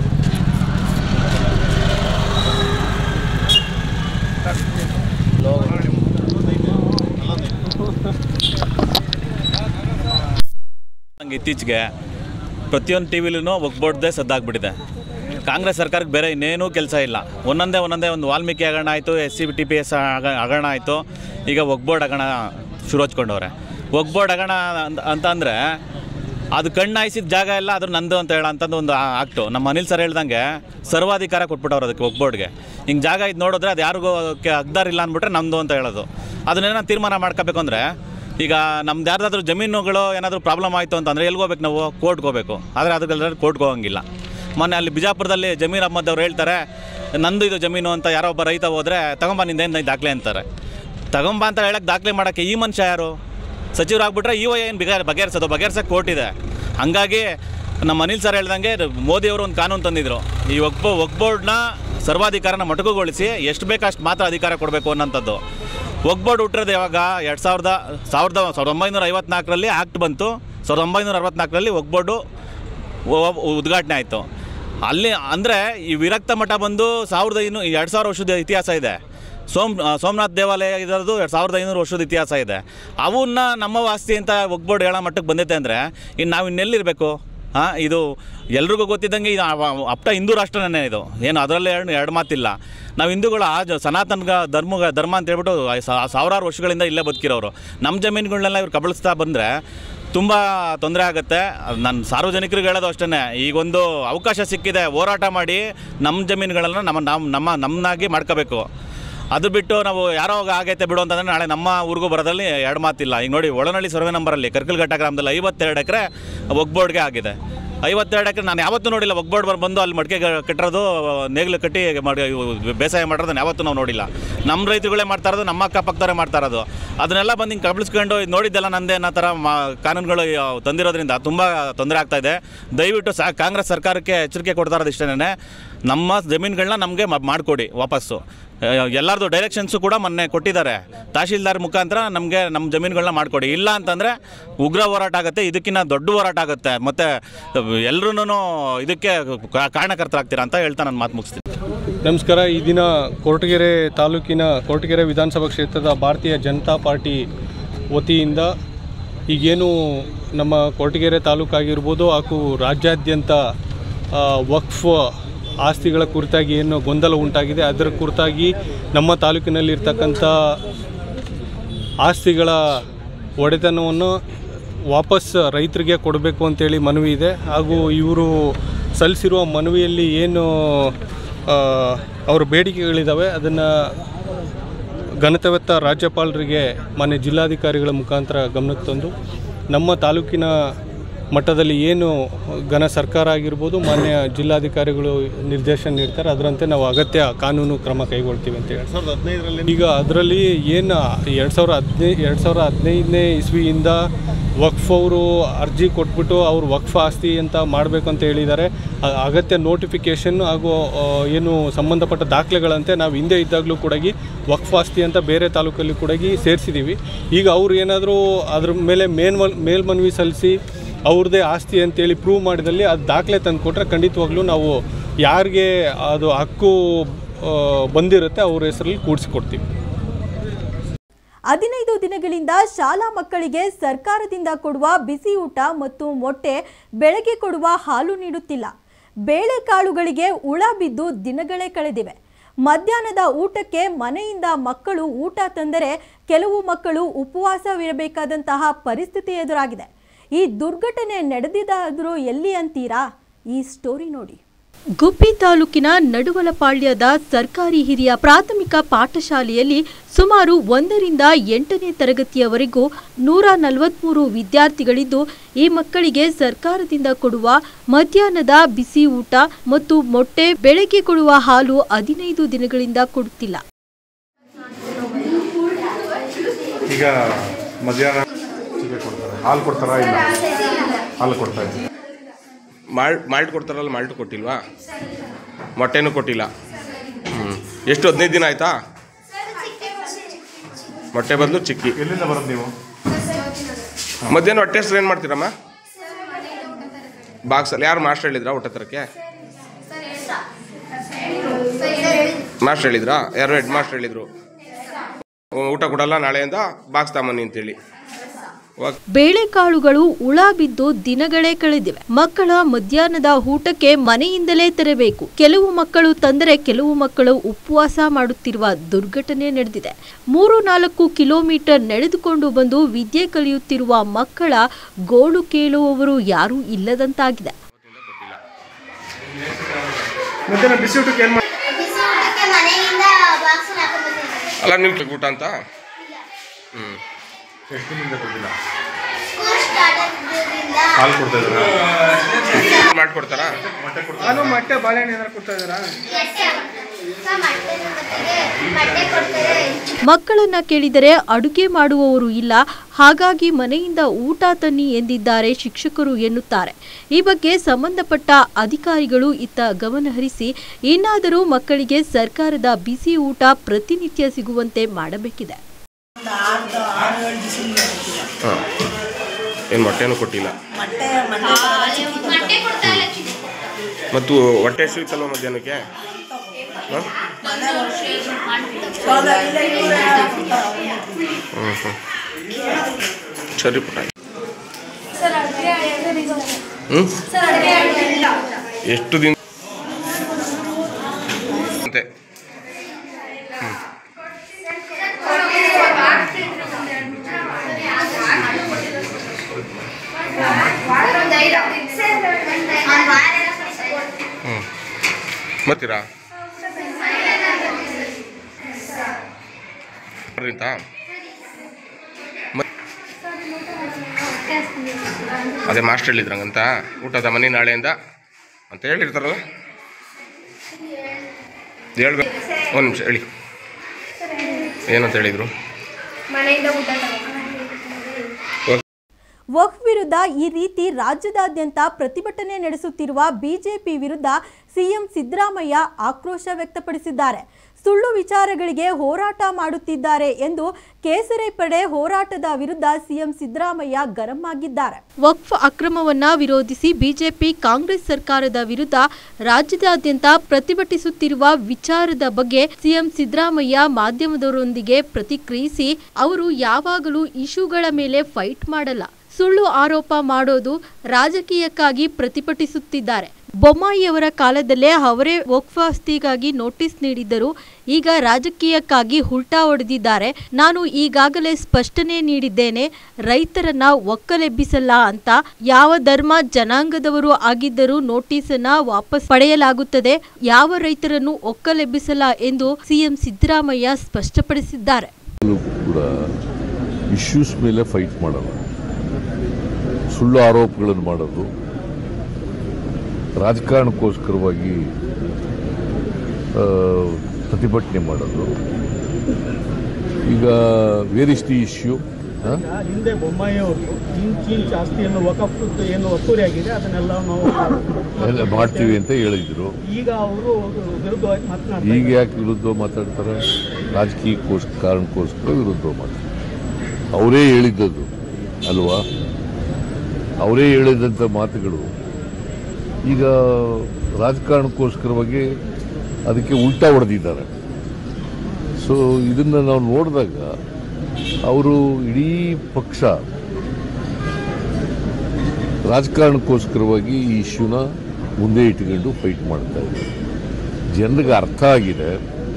ನಂಗೆ ಇತ್ತೀಚೆಗೆ ಪ್ರತಿಯೊಂದು ಟಿ ವಿಲೂ ಒಗ್ಬೋಡ್ದೇ ಸದ್ದಾಗ್ಬಿಟ್ಟಿದೆ ಕಾಂಗ್ರೆಸ್ ಸರ್ಕಾರಕ್ಕೆ ಬೇರೆ ಇನ್ನೇನೂ ಕೆಲಸ ಇಲ್ಲ ಒಂದೊಂದೇ ಒಂದೊಂದೇ ಒಂದು ವಾಲ್ಮೀಕಿ ಹಗರಣ ಆಯಿತು S C T P S ಹಗರಣ ಆಯಿತು ಈಗ ಒಗ್ಬೋರ್ಡ್ ಹಗರಣ ಶುರು ಹಚ್ಕೊಂಡವ್ರೆ ಒಗ್ಬೋರ್ಡ್ ಹಗರಣ ಅಂತ ಅಂತ ಅಂದರೆ ಅದು ಕಣ್ಣಾಯಿಸಿದ ಜಾಗ ಎಲ್ಲ ಅದ್ರ ನಂದು ಅಂತ ಹೇಳೋ ಅಂಥದ್ದು ಒಂದು ಆ- ಆಕ್ಟು ನಮ್ಮ ಅನಿಲ್ ಸರ್ ಹೇಳ್ದಂಗೆ ಸರ್ವಾಧಿಕಾರ ಕೊಟ್ಬಿಟ್ಟವ್ರು ಅದಕ್ಕೆ ಒಗ್ಬೋರ್ಡ್ಗೆ ಹಿಂಗೆ ಜಾಗ ಇದು ನೋಡಿದ್ರೆ ಅದು ಯಾರಿಗೂ ಹಕ್ದಾರ್ ಇಲ್ಲ ಅಂದ್ಬಿಟ್ರೆ ನಮ್ಮದು ಅಂತ ಹೇಳೋದು ಅದನ್ನೇನೋ ತೀರ್ಮಾನ ಮಾಡ್ಕೋಬೇಕು ಅಂದರೆ ಈಗ ನಮ್ದು ಯಾರ್ದಾದ್ರೂ ಜಮೀನುಗಳು ಏನಾದರೂ ಪ್ರಾಬ್ಲಮ್ ಆಯಿತು ಅಂತಂದರೆ ಎಲ್ಲಿಗೆ ಹೋಗ್ಬೇಕು ನಾವು ಕೋರ್ಟ್ಗೆ ಹೋಗ್ಬೇಕು ಆದರೆ ಅದಕ್ಕೆಲ್ಲರೂ ಕೋರ್ಟ್ಗೆ ಹೋಗಂಗಿಲ್ಲ ಮೊನ್ನೆ ಅಲ್ಲಿ ಬಿಜಾಪುರದಲ್ಲಿ ಜಮೀರ್ ಅಹ್ಮದ್ ಅವ್ರು ಹೇಳ್ತಾರೆ ನಂದು ಇದು ಜಮೀನು ಅಂತ ಯಾರೋ ಒಬ್ಬ ರೈತ ಹೋದರೆ ತಗೊಂಬ ನಿಂದೇನು ದಾಖಲೆ ಅಂತಾರೆ ತಗೊಂಬ ಅಂತ ಹೇಳಕ್ಕೆ ದಾಖಲೆ ಮಾಡೋಕ್ಕೆ ಈ ಮನುಷ್ಯ ಯಾರು ಸಚಿವರಾಗ್ಬಿಟ್ರೆ ಇವ ಏನು ಬಿಗ ಬಗೆಹರಿಸೋದು ಬಗೆಹರ್ಸೋಕ್ಕೆ ಕೋರ್ಟ್ ಇದೆ ಹಂಗಾಗಿ ನಮ್ಮ ಅನಿಲ್ ಸರ್ ಹೇಳ್ದಂಗೆ ಮೋದಿಯವರು ಒಂದು ಕಾನೂನು ತಂದಿದ್ರು ಈ ಒಗ್ಬೋ ಒಗ್ಬೋರ್ಡ್ನ ಸರ್ವಾಧಿಕಾರನ ಮೊಟಕುಗೊಳಿಸಿ ಎಷ್ಟು ಬೇಕು ಅಷ್ಟು ಮಾತ್ರ ಅಧಿಕಾರ ಕೊಡಬೇಕು ಅನ್ನೋಂಥದ್ದು ಒಗ್ಬೋರ್ಡ್ ಹುಟ್ಟಿರೋದು ಯಾವಾಗ ಎರಡು ಸಾವಿರದ ಸಾವಿರದ ಸಾವಿರದ ಒಂಬೈನೂರ ಐವತ್ನಾಲ್ಕರಲ್ಲಿ ಆ್ಯಕ್ಟ್ ಬಂತು ಸಾವಿರದ ಒಂಬೈನೂರ ಅರವತ್ನಾಲ್ಕರಲ್ಲಿ ಒಗ್ಬೋರ್ಡು ಉ- ಉದ್ಘಾಟನೆ ಆಯಿತು ಅಲ್ಲಿ ಅಂದರೆ ಈ ವಿರಕ್ತ ಮಠ ಬಂದು ಸಾವಿರದ ಐನೂ ಎರಡು ಸಾವಿರ ವರ್ಷದ ಇತಿಹಾಸ ಇದೆ ಸೋಮ್ ಸೋಮನಾಥ್ ದೇವಾಲಯ ಇರೋದು ಎರಡು ಸಾವಿರದ ಐನೂರು ವರ್ಷದ ಇತಿಹಾಸ ಇದೆ ಅವನ್ನ ನಮ್ಮ ವಾಸ್ತಿ ಅಂತ ಒಗ್ಬೋರ್ಡ್ ಹೇಳೋ ಮಟ್ಟಕ್ಕೆ ಬಂದೈತೆ ಅಂದರೆ ಇನ್ನು ನಾವು ಇನ್ನೆಲ್ಲಿರಬೇಕು ಹಾಂ ಇದು ಎಲ್ರಿಗೂ ಗೊತ್ತಿದ್ದಂಗೆ ಇದು ಅವ- ಅಪ್ಟ ಹಿಂದೂ ರಾಷ್ಟ್ರನೇ ಇದು ಏನು ಅದರಲ್ಲೇ ಎರಡು ಎರಡು ಮಾತಿಲ್ಲ ನಾವು ಹಿಂದೂಗಳು ಆ ಜ ಸನಾತನ ಧರ್ಮ ಧರ್ಮ ಅಂತ ಹೇಳ್ಬಿಟ್ಟು ಸಾ- ಸಾವಿರಾರು ವರ್ಷಗಳಿಂದ ಇಲ್ಲೇ ಬದುಕಿರೋರು ನಮ್ಮ ಜಮೀನುಗಳನ್ನೆಲ್ಲ ಇವ್ರು ಕಬಳಿಸ್ತಾ ಬಂದರೆ ತುಂಬ ತೊಂದರೆ ಆಗುತ್ತೆ ನಾನು ಸಾರ್ವಜನಿಕರಿಗೆ ಹೇಳೋದು ಅಷ್ಟೇ ಈಗೊಂದು ಅವಕಾಶ ಸಿಕ್ಕಿದೆ ಹೋರಾಟ ಮಾಡಿ ನಮ್ಮ ಜಮೀನುಗಳನ್ನು ನಮ್ಮ ನಮ್ಮ ನಮ್ಮ ನಮ್ಮನ್ನಾಗಿ ಮಾಡ್ಕೋಬೇಕು ಅದು ಬಿಟ್ಟು ನಾವು ಯಾರೋ ಆಗೈತೆ ಬಿಡು ಅಂತಂದರೆ ನಾಳೆ ನಮ್ಮ ಊರಿಗೂ ಬರೋದ್ರಲ್ಲಿ ಎರಡು ಮಾತಿಲ್ಲ ಈಗ ನೋಡಿ ಒಳನಳ್ಳಿ ಸರ್ವೆ ನಂಬರಲ್ಲಿ ಕರ್ಕಲ್ಘಟ್ಟ ಗ್ರಾಮದಲ್ಲಿ ಐವತ್ತೆರಡು ಎಕರೆ ಒಗ್ಬೋರ್ಡ್ಗೆ ಆಗಿದೆ ಐವತ್ತೆರಡು ಎಕರೆ ನಾನು ಯಾವತ್ತೂ ನೋಡಿಲ್ಲ ಒಗ್ಬೋರ್ಡ್ ಬಂದು ಅಲ್ಲಿ ಮಡಿಕೆ ಕಟ್ಟಿರೋದು ನೇಗ್ಲು ಕಟ್ಟಿ ಮಾಡಿ ಬೇಸಾಯ ಮಾಡಿರೋದು ನಾನು ಯಾವತ್ತೂ ನಾವು ನೋಡಿಲ್ಲ ನಮ್ಮ ರೈತರುಗಳೇ ಮಾಡ್ತಾ ಇರೋದು ನಮ್ಮ ಅಕ್ಕಪಕ್ಕದವರೇ ಮಾಡ್ತಾ ಇರೋದು ಅದನ್ನೆಲ್ಲ ಬಂದು ಹಿಂಗೆ ಕಬಳಿಸ್ಕೊಂಡು ಇದು ನೋಡಿದ್ದೆಲ್ಲ ನಂದೇ ಅನ್ನೋ ಥರ ಮಾ ಕಾನೂನುಗಳು ಯಾವ- ತಂದಿರೋದ್ರಿಂದ ತುಂಬ ತೊಂದರೆ ಆಗ್ತಾ ಇದೆ ದಯವಿಟ್ಟು ಸಾ ಕಾಂಗ್ರೆಸ್ ಸರ್ಕಾರಕ್ಕೆ ಎಚ್ಚರಿಕೆ ಕೊಡ್ತಾ ಇರೋದು ಇಷ್ಟೇ ನಮ್ಮ ಜಮೀನುಗಳನ್ನ ನಮಗೆ ಮಾಡಿಕೊಡಿ ವಾಪಸ್ಸು ಎಲ್ಲರದು ಡೈರೆಕ್ಷನ್ಸು ಕೂಡ ಮೊನ್ನೆ ಕೊಟ್ಟಿದ್ದಾರೆ ತಹಶೀಲ್ದಾರ್ ಮುಖಾಂತರ ನಮಗೆ ನಮ್ಮ ಜಮೀನುಗಳನ್ನ ಮಾಡಿಕೊಡಿ ಇಲ್ಲ ಅಂತಂದರೆ ಉಗ್ರ ಹೋರಾಟ ಆಗುತ್ತೆ ಇದಕ್ಕಿಂತ ದೊಡ್ಡ ಹೋರಾಟ ಆಗುತ್ತೆ ಮತ್ತು ಎಲ್ಲರೂ ಇದಕ್ಕೆ ಕಾ- ಕಾರಣಕರ್ತರಾಗ್ತೀರಾ ಅಂತ ಹೇಳ್ತಾ ನಾನು ಮಾತು ಮುಗಿಸ್ತೀನಿ ನಮಸ್ಕಾರ ಈ ದಿನ ಕೊರಟಗೆರೆ ತಾಲೂಕಿನ ಕೊರಟಗೆರೆ ವಿಧಾನಸಭಾ ಕ್ಷೇತ್ರದ ಭಾರತೀಯ ಜನತಾ ಪಾರ್ಟಿ ವತಿಯಿಂದ ಈಗೇನು ನಮ್ಮ ಕೊರಟಗೆರೆ ತಾಲೂಕಾಗಿರ್ಬೋದು ಹಾಗೂ ರಾಜ್ಯಾದ್ಯಂತ ಆ, ವಕ್ಫ್ ಆಸ್ತಿಗಳ ಕುರಿತಾಗಿ ಏನು ಗೊಂದಲ ಉಂಟಾಗಿದೆ ಅದರ ಕುರಿತಾಗಿ ನಮ್ಮ ತಾಲೂಕಿನಲ್ಲಿರ್ತಕ್ಕಂಥ ಆಸ್ತಿಗಳ ಒಡೆತನವನ್ನು ವಾಪಸ್ ರೈತರಿಗೆ ಕೊಡಬೇಕು ಅಂತೇಳಿ ಮನವಿ ಇದೆ ಹಾಗೂ ಇವರು ಸಲ್ಲಿಸಿರುವ ಮನವಿಯಲ್ಲಿ ಏನು ಆ, ಅವರ ಬೇಡಿಕೆಗಳಿದ್ದಾವೆ ಅದನ್ನು ಘನತೆವೆತ್ತ ರಾಜ್ಯಪಾಲರಿಗೆ ಮಾನ್ಯ ಜಿಲ್ಲಾಧಿಕಾರಿಗಳ ಮುಖಾಂತರ ಗಮನಕ್ಕೆ ತಂದು ನಮ್ಮ ತಾಲೂಕಿನ ಮಟ್ಟದಲ್ಲಿ ಏನು ಘನ ಸರ್ಕಾರ ಆಗಿರ್ಬೋದು ಮಾನ್ಯ ಜಿಲ್ಲಾಧಿಕಾರಿಗಳು ನಿರ್ದೇಶನ ನೀಡ್ತಾರೆ ಅದರಂತೆ ನಾವು ಅಗತ್ಯ ಕಾನೂನು ಕ್ರಮ ಕೈಗೊಳ್ತೀವಿ ಅಂತ ಹೇಳಿ ಈಗ ಅದರಲ್ಲಿ ಏನು ಎರಡು ಸಾವಿರ ಹದಿನೈದು ಎರಡು ಸಾವಿರ ಹದಿನೈದನೇ ಇಸ್ವಿಯಿಂದ ವಕ್ಫ್ ಅವರು ಅರ್ಜಿ ಕೊಟ್ಬಿಟ್ಟು ಅವರು ವಕ್ಫ್ ಆಸ್ತಿ ಅಂತ ಮಾಡಬೇಕು ಅಂತ ಹೇಳಿದ್ದಾರೆ ಆ ಅಗತ್ಯ ನೋಟಿಫಿಕೇಷನ್ ಹಾಗೂ ಆ, ಏನು ಸಂಬಂಧಪಟ್ಟ ದಾಖಲೆಗಳಂತೆ ನಾವು ಹಿಂದೆ ಇದ್ದಾಗಲೂ ಕೂಡ ವಕ್ಫ್ ಆಸ್ತಿ ಅಂತ ಬೇರೆ ತಾಲೂಕಲ್ಲಿ ಕೂಡ ಸೇರಿಸಿದ್ದೀವಿ ಈಗ ಅವ್ರು ಏನಾದರೂ ಅದ್ರ ಮೇಲೆ ಮೇಲ್ಮನ್ ಮೇಲ್ಮನವಿ ಸಲ್ಲಿಸಿ ಅವ್ರದ್ದೇ ಆಸ್ತಿ ಅಂತೇಳಿ ಪ್ರೂವ್ ಮಾಡಿದಲ್ಲಿ ಅದು ದಾಖಲೆ ತಂದು ಕೊಟ್ಟರೆ ಖಂಡಿತವಾಗ್ಲೂ ನಾವು ಯಾರಿಗೆ ಅದು ಹಕ್ಕು ಆ, ಬಂದಿರುತ್ತೆ ಅವ್ರ ಹೆಸರಲ್ಲಿ ಕೂಡಿಸ್ಕೊಡ್ತೀವಿ ಹದಿನೈದು ದಿನಗಳಿಂದ ಶಾಲಾ ಮಕ್ಕಳಿಗೆ ಸರ್ಕಾರದಿಂದ ಕೊಡುವ ಬಿಸಿ ಊಟ ಮತ್ತು ಮೊಟ್ಟೆ ಬೆಳಗ್ಗೆ ಕೊಡುವ ಹಾಲು ನೀಡುತ್ತಿಲ್ಲ ಬೇಳೆಕಾಳುಗಳಿಗೆ ಹುಳ ಬಿದ್ದು ದಿನಗಳೇ ಕಳೆದಿವೆ ಮಧ್ಯಾಹ್ನದ ಊಟಕ್ಕೆ ಮನೆಯಿಂದ ಮಕ್ಕಳು ಊಟ ತಂದರೆ ಕೆಲವು ಮಕ್ಕಳು ಉಪವಾಸವಿರಬೇಕಾದಂತಹ ಪರಿಸ್ಥಿತಿ ಎದುರಾಗಿದೆ ಈ ದುರ್ಘಟನೆ ನಡೆದಿದ್ದಾದರೂ ಎಲ್ಲಿ ಅಂತೀರಾ ಈ ಸ್ಟೋರಿ ನೋಡಿ ಗುಬ್ಬಿ ತಾಲೂಕಿನ ನಡುವಲಪಾಳ್ಯದ ಸರ್ಕಾರಿ ಹಿರಿಯ ಪ್ರಾಥಮಿಕ ಪಾಠಶಾಲೆಯಲ್ಲಿ ಸುಮಾರು ಒಂದರಿಂದ ಎಂಟನೇ ತರಗತಿಯವರೆಗೂ ನೂರ ನಲವತ್ಮೂರು ವಿದ್ಯಾರ್ಥಿಗಳಿದ್ದು ಈ ಮಕ್ಕಳಿಗೆ ಸರ್ಕಾರದಿಂದ ಕೊಡುವ ಮಧ್ಯಾಹ್ನದ ಬಿಸಿ ಊಟ ಮತ್ತು ಮೊಟ್ಟೆ ಬೆಳಗ್ಗೆ ಕೊಡುವ ಹಾಲು ಹದಿನೈದು ದಿನಗಳಿಂದ ಕೊಡುತ್ತಿಲ್ಲ ಈಗ ಮಧ್ಯಾಹ್ನ ಚಿಗೆ ಕೊಡ್ತಾರೆ ಹಾಲು ಕೊಡ್ತಾರಾ ಇಲ್ಲ ಹಾಲು ಕೊಡ್ತಾ ಇದ್ದೀವಿ ಮಾಲ್ಟ್ ಮಾಲ್ಟ್ ಕೊಡ್ತಾರಲ್ಲ ಮಾಲ್ಟ್ ಕೊಟ್ಟಿಲ್ವಾ ಮೊಟ್ಟೆನೂ ಕೊಟ್ಟಿಲ್ಲ ಹ್ಞೂ ಎಷ್ಟು ಹದಿನೈದು ದಿನ ಆಯ್ತಾ ಮೊಟ್ಟೆ ಬದಲು ಚಿಕ್ಕಿ ಎಲ್ಲಿಂದ ಬರೋದು ನೀವು ಮಧ್ಯಾಹ್ನ ಹೊಟ್ಟೆ ಹೆಸ್ರು ಏನು ಮಾಡ್ತೀರಮ್ಮ ಬಾಕ್ಸಲ್ಲಿ ಯಾರು ಮಾಸ್ಟರ್ ಹೇಳಿದ್ರಾ ಊಟ ತರಕ್ಕೆ ಮಾಸ್ಟರ್ ಹೇಳಿದ್ರಾ ಯಾರು ಹೆಡ್ ಮಾಸ್ಟರ್ ಹೇಳಿದ್ರು ಊಟ ಕೊಡಲ್ಲ ನಾಳೆಯಿಂದ ಬಾಕ್ಸ್ ತಗೊಂಬನ್ನಿ ಅಂತೇಳಿ ಓಕೆ ಬೇಳೆಕಾಳುಗಳು ಹುಳ ಬಿದ್ದು ದಿನಗಳೇ ಕಳೆದಿವೆ ಮಕ್ಕಳ ಮಧ್ಯಾಹ್ನದ ಊಟಕ್ಕೆ ಮನೆಯಿಂದಲೇ ತರಬೇಕು ಕೆಲವು ಮಕ್ಕಳು ತಂದರೆ ಕೆಲವು ಮಕ್ಕಳು ಉಪವಾಸ ಮಾಡುತ್ತಿರುವ ದುರ್ಘಟನೆ ನಡೆದಿದೆ ಮೂರು ನಾಲ್ಕು ಕಿಲೋಮೀಟರ್ ನಡೆದುಕೊಂಡು ಬಂದು ವಿದ್ಯೆ ಕಲಿಯುತ್ತಿರುವ ಮಕ್ಕಳ ಗೋಳು ಕೇಳುವವರು ಯಾರೂ ಇಲ್ಲದಂತಾಗಿದೆ ಮಧ್ಯಾಹ್ನ ಬಿಸಿ ಊಟಕ್ಕೆ ಏನು ಮಾಡಿ ಬಿಸಿ ಊಟಕ್ಕೆ ಮನೆಯಿಂದ ಬಾಕ್ಸ್ ಹಾಕೊಂಡು ಅಲ್ಲ ನೀವು ಊಟ ಅಂತ ಹ್ಞೂ ಎಷ್ಟು ದಿನದಿಂದ ಕೊಟ್ಟಿಲ್ಲ ಸ್ಕೂಲ್ ಸ್ಟಾರ್ಟ್ ಆಗಿದ್ದರಿಂದ ಹಾಲು ಕೊಡ್ತಾ ಇದ್ದೀರಾ ಮಾಡ್ಕೊಡ್ತಾರಾ ಮೊಟ್ಟೆ ಮೊಟ್ಟೆ ಜೊತೆಗೆ ಮೊಟ್ಟೆ ಕೊಡ್ತಾರೆ ಮಕ್ಕಳನ್ನ ಕೇಳಿದರೆ ಅಡುಗೆ ಮಾಡುವವರು ಇಲ್ಲ ಹಾಗಾಗಿ ಮನೆಯಿಂದ ಊಟ ತನ್ನಿ ಎಂದಿದ್ದಾರೆ ಶಿಕ್ಷಕರು ಎನ್ನುತ್ತಾರೆ ಈ ಬಗ್ಗೆ ಸಂಬಂಧಪಟ್ಟ ಅಧಿಕಾರಿಗಳು ಇತ್ತ ಗಮನಹರಿಸಿ ಇನ್ನಾದರೂ ಮಕ್ಕಳಿಗೆ ಸರ್ಕಾರದ ಬಿಸಿ ಊಟ ಪ್ರತಿನಿತ್ಯ ಸಿಗುವಂತೆ ಮಾಡಬೇಕಿದೆ ಹಾಂ ಏನು ಮೊಟ್ಟೆನೂ ಕೊಟ್ಟಿಲ್ಲ ಮತ್ತು ಹೊಟ್ಟೆ ಸಿಗುತ್ತಲ್ವ ಮಧ್ಯಾಹ್ನಕ್ಕೆ ಹಾಂ ಹ್ಞೂ ಹ್ಞೂ ಸರಿ ಪುಟ್ಟ ಹ್ಞೂ ಎಷ್ಟು ದಿನ ಅಂತೆ ಹ್ಞೂ ಮತ್ತೀರಾ ಅಂತ ಅದೇ ಮಾಸ್ಟರ್ ಹೇಳಿದ್ರಂಗಂತ ಊಟದ ಮನೆ ನಾಳೆಯಿಂದ ಅಂತ ಹೇಳಿರ್ತಾರಲ್ಲ ಹೇಳ್ಬೇಕು ಒಂದು ನಿಮಿಷ ಹೇಳಿ ಏನಂತ ಹೇಳಿದರು ಮನೆಯಿಂದ ಊಟ ವಕ್ಫ್ ವಿರುದ್ಧ ಈ ರೀತಿ ರಾಜ್ಯದಾದ್ಯಂತ ಪ್ರತಿಭಟನೆ ನಡೆಸುತ್ತಿರುವ ಬಿಜೆಪಿ ವಿರುದ್ಧ ಸಿಎಂ ಸಿದ್ದರಾಮಯ್ಯ ಆಕ್ರೋಶ ವ್ಯಕ್ತಪಡಿಸಿದ್ದಾರೆ ಸುಳ್ಳು ವಿಚಾರಗಳಿಗೆ ಹೋರಾಟ ಮಾಡುತ್ತಿದ್ದಾರೆ ಎಂದು ಕೇಸರಿ ಪಡೆ ಹೋರಾಟದ ವಿರುದ್ಧ ಸಿಎಂ ಸಿದ್ದರಾಮಯ್ಯ ಗರಂ ಆಗಿದ್ದಾರೆ ವಕ್ಫ್ ಅಕ್ರಮವನ್ನ ವಿರೋಧಿಸಿ ಬಿಜೆಪಿ ಕಾಂಗ್ರೆಸ್ ಸರ್ಕಾರದ ವಿರುದ್ಧ ರಾಜ್ಯದಾದ್ಯಂತ ಪ್ರತಿಭಟಿಸುತ್ತಿರುವ ವಿಚಾರದ ಬಗ್ಗೆ ಸಿಎಂ ಸಿದ್ದರಾಮಯ್ಯ ಮಾಧ್ಯಮದವರೊಂದಿಗೆ ಪ್ರತಿಕ್ರಿಯಿಸಿ ಅವರು ಯಾವಾಗಲೂ ಇಶ್ಯೂಗಳ ಮೇಲೆ ಫೈಟ್ ಮಾಡಲ್ಲ ಸುಳ್ಳು ಆರೋಪ ಮಾಡೋದು ರಾಜಕೀಯಕ್ಕಾಗಿ ಪ್ರತಿಭಟಿಸುತ್ತಿದ್ದಾರೆ ಬೊಮ್ಮಾಯಿಯವರ ಕಾಲದಲ್ಲೇ ಅವರೇ ವಕ್ಫ್ ಆಸ್ತಿಗಾಗಿ ನೋಟಿಸ್ ನೀಡಿದ್ದರು ಈಗ ರಾಜಕೀಯಕ್ಕಾಗಿ ಹುಲ್ಟಾ ಹೊಡೆದಿದ್ದಾರೆ ನಾನು ಈಗಾಗಲೇ ಸ್ಪಷ್ಟನೆ ನೀಡಿದ್ದೇನೆ ರೈತರನ್ನ ಒಕ್ಕಲೆಬ್ಬಿಸಲ್ಲ ಅಂತ ಯಾವ ಧರ್ಮ ಜನಾಂಗದವರು ಆಗಿದ್ದರೂ ನೋಟಿಸನ್ನ ವಾಪಸ್ ಪಡೆಯಲಾಗುತ್ತದೆ ಯಾವ ರೈತರನ್ನು ಒಕ್ಕಲೆಬ್ಬಿಸಲ್ಲ ಎಂದು ಸಿಎಂ ಸಿದ್ದರಾಮಯ್ಯ ಸ್ಪಷ್ಟಪಡಿಸಿದ್ದಾರೆ ಕೂಡ ಇಶ್ಯೂಸ್ ಮೇಲೆ ಫೈಟ್ ಮಾಡಲ್ಲ ಸುಳ್ಳು ಆರೋಪಗಳನ್ನು ಮಾಡೋದು ರಾಜಕಾರಣಕ್ಕೋಸ್ಕರವಾಗಿ ಆ, ಪ್ರತಿಭಟನೆ ಮಾಡೋದು ಈಗ ವೇರ್ ಇಸ್ ದಿ ಇಶ್ಯೂ ಹಿಂದೆ ಬೊಮ್ಮಾಯಿ ಅವರು ಇಂಚ್ ಇಂಚ್ ಆಸ್ತಿಯನ್ನು ವಕಫ್ ಏನು ಒತ್ತುವರಿ ಆಗಿದೆ ಅದನ್ನೆಲ್ಲ ನಾವು ಮಾಡ್ತೀವಿ ಅಂತ ಹೇಳಿದ್ರು ಈಗ ಅವರು ವಿರುದ್ಧವಾಗಿ ಮಾತನಾಡ್ತಾರೆ ಈಗ ಯಾಕೆ ವಿರುದ್ಧ ಮಾತಾಡ್ತಾರೆ ರಾಜಕೀಯಕ್ಕೋಸ್ಕರ ಕಾರಣಕ್ಕೋಸ್ಕರ ವಿರುದ್ಧ ಮಾತಾಡ್ತಾರೆ ಅವರೇ ಹೇಳಿದ್ದದು ಅಲ್ವಾ ಅವರೇ ಹೇಳಿದಂಥ ಮಾತುಗಳು ಈಗ ರಾಜಕಾರಣಕ್ಕೋಸ್ಕರವಾಗಿ ಅದಕ್ಕೆ ಉಲ್ಟಾ ಹೊಡೆದಿದ್ದಾರೆ ಸೊ ಇದನ್ನು ನಾವು ನೋಡಿದಾಗ ಅವರು ಇಡೀ ಪಕ್ಷ ರಾಜಕಾರಣಕ್ಕೋಸ್ಕರವಾಗಿ ಈ ಇಶ್ಯೂನ ಮುಂದೆ ಇಟ್ಕೊಂಡು ಫೈಟ್ ಮಾಡ್ತಾ ಇದ್ದಾರೆ ಜನರಿಗೆ ಅರ್ಥ ಆಗಿದೆ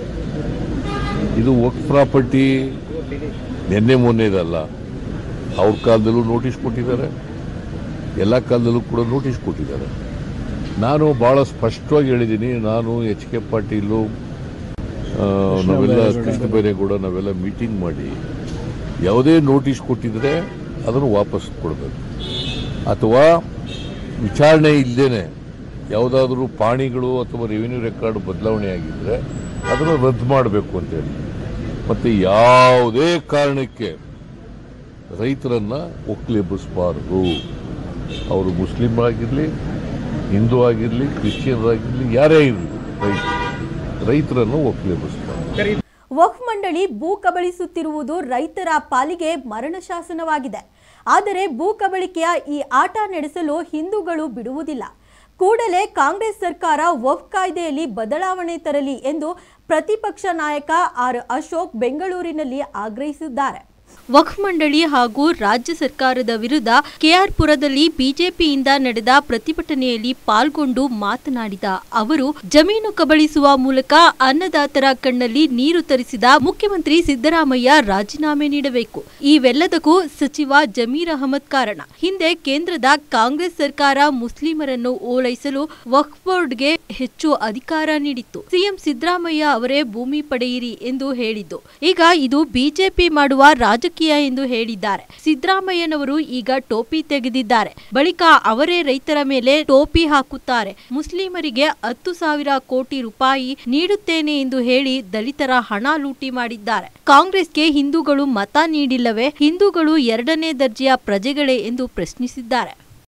ಇದು ವರ್ಕ್ ಪ್ರಾಪರ್ಟಿ ನಿನ್ನೆ ಮೊನ್ನೆದಲ್ಲ ಅವ್ರ ಕಾಲದಲ್ಲೂ ನೋಟಿಸ್ ಕೊಟ್ಟಿದ್ದಾರೆ ಎಲ್ಲ ಕಾಲದಲ್ಲೂ ಕೂಡ ನೋಟಿಸ್ ಕೊಟ್ಟಿದ್ದಾರೆ ನಾನು ಭಾಳ ಸ್ಪಷ್ಟವಾಗಿ ಹೇಳಿದ್ದೀನಿ ನಾನು ಎಚ್ ಕೆ ಪಾಟೀಲು ಆ, ನಾವೆಲ್ಲ ಕೃಷ್ಣ ಬೈರೇಗೌಡ ನಾವೆಲ್ಲ ಮೀಟಿಂಗ್ ಮಾಡಿ ಯಾವುದೇ ನೋಟಿಸ್ ಕೊಟ್ಟಿದ್ರೆ ಅದನ್ನು ವಾಪಸ್ ಕೊಡಬೇಕು ಅಥವಾ ವಿಚಾರಣೆ ಇಲ್ಲದೇನೆ ಯಾವುದಾದ್ರೂ ಪಾಣಿಗಳು ಅಥವಾ ರೆವಿನ್ಯೂ ರೆಕಾರ್ಡ್ ಬದಲಾವಣೆ ಆಗಿದ್ರೆ ಅದನ್ನು ರದ್ದು ಮಾಡಬೇಕು ಅಂತೇಳಿ ಮತ್ತು ಯಾವುದೇ ಕಾರಣಕ್ಕೆ ರೈತರನ್ನ ಒಕ್ಕಲೆಬ್ಬಿಸಬಾರದು ಅವರು ಮುಸ್ಲಿಂ ಆಗಿರಲಿ ಹಿಂದೂ ಆಗಿರಲಿ ಕ್ರಿಶ್ಚಿಯನ್ರಾಗಿರಲಿ ಯಾರೇ ಇರಲಿ ರೈತ ರೈತರನ್ನು ಒಕ್ಕಲೆಬ್ಬಿಸಬಾರದು ವಕ್ಫ್ ಮಂಡಳಿ ಭೂ ಕಬಳಿಸುತ್ತಿರುವುದು ರೈತರ ಪಾಲಿಗೆ ಮರಣ ಶಾಸನವಾಗಿದೆ ಆದರೆ ಭೂ ಕಬಳಿಕೆಯ ಈ ಆಟ ನಡೆಸಲು ಹಿಂದೂಗಳು ಬಿಡುವುದಿಲ್ಲ ಕೂಡಲೇ ಕಾಂಗ್ರೆಸ್ ಸರ್ಕಾರ ವಕ್ಫ್ ಕಾಯ್ದೆಯಲ್ಲಿ ಬದಲಾವಣೆ ತರಲಿ ಎಂದು ಪ್ರತಿಪಕ್ಷ ನಾಯಕ ಆರ್ ಅಶೋಕ್ ಬೆಂಗಳೂರಿನಲ್ಲಿ ಆಗ್ರಹಿಸಿದ್ದಾರೆ ವಕ್ಫ್ ಮಂಡಳಿ ಹಾಗೂ ರಾಜ್ಯ ಸರ್ಕಾರದ ವಿರುದ್ಧ ಕೆಆರ್ಪುರದಲ್ಲಿ ಬಿಜೆಪಿಯಿಂದ ನಡೆದ ಪ್ರತಿಭಟನೆಯಲ್ಲಿ ಪಾಲ್ಗೊಂಡು ಮಾತನಾಡಿದ ಅವರು ಜಮೀನು ಕಬಳಿಸುವ ಮೂಲಕ ಅನ್ನದಾತರ ಕಣ್ಣಲ್ಲಿ ನೀರು ತರಿಸಿದ ಮುಖ್ಯಮಂತ್ರಿ ಸಿದ್ದರಾಮಯ್ಯ ರಾಜೀನಾಮೆ ನೀಡಬೇಕು ಇವೆಲ್ಲದಕ್ಕೂ ಸಚಿವ ಜಮೀರ್ ಅಹಮದ್ ಕಾರಣ ಹಿಂದೆ ಕೇಂದ್ರದ ಕಾಂಗ್ರೆಸ್ ಸರ್ಕಾರ ಮುಸ್ಲಿಮರನ್ನು ಓಲೈಸಲು ವಕ್ಫ್ ಬೋರ್ಡ್ಗೆ ಹೆಚ್ಚು ಅಧಿಕಾರ ನೀಡಿತ್ತು ಸಿಎಂ ಸಿದ್ದರಾಮಯ್ಯ ಅವರೇ ಭೂಮಿ ಪಡೆಯಿರಿ ಎಂದು ಹೇಳಿದ್ದು ಈಗ ಇದು ಬಿಜೆಪಿ ಮಾಡುವ ರಾಜಕೀಯ ಎಂದು ಹೇಳಿದ್ದಾರೆ ಸಿದ್ದರಾಮಯ್ಯನವರು ಈಗ ಟೋಪಿ ತೆಗೆದಿದ್ದಾರೆ ಬಳಿಕ ಅವರೇ ರೈತರ ಮೇಲೆ ಟೋಪಿ ಹಾಕುತ್ತಾರೆ ಮುಸ್ಲಿಮರಿಗೆ ಹತ್ತು ಸಾವಿರ ಕೋಟಿ ರೂಪಾಯಿ ನೀಡುತ್ತೇನೆ ಎಂದು ಹೇಳಿ ದಲಿತರ ಹಣ ಲೂಟಿ ಮಾಡಿದ್ದಾರೆ ಕಾಂಗ್ರೆಸ್ಗೆ ಹಿಂದೂಗಳು ಮತ ನೀಡಿಲ್ಲವೇ ಹಿಂದೂಗಳು ಎರಡನೇ ದರ್ಜೆಯ ಪ್ರಜೆಗಳೇ ಎಂದು ಪ್ರಶ್ನಿಸಿದ್ದಾರೆ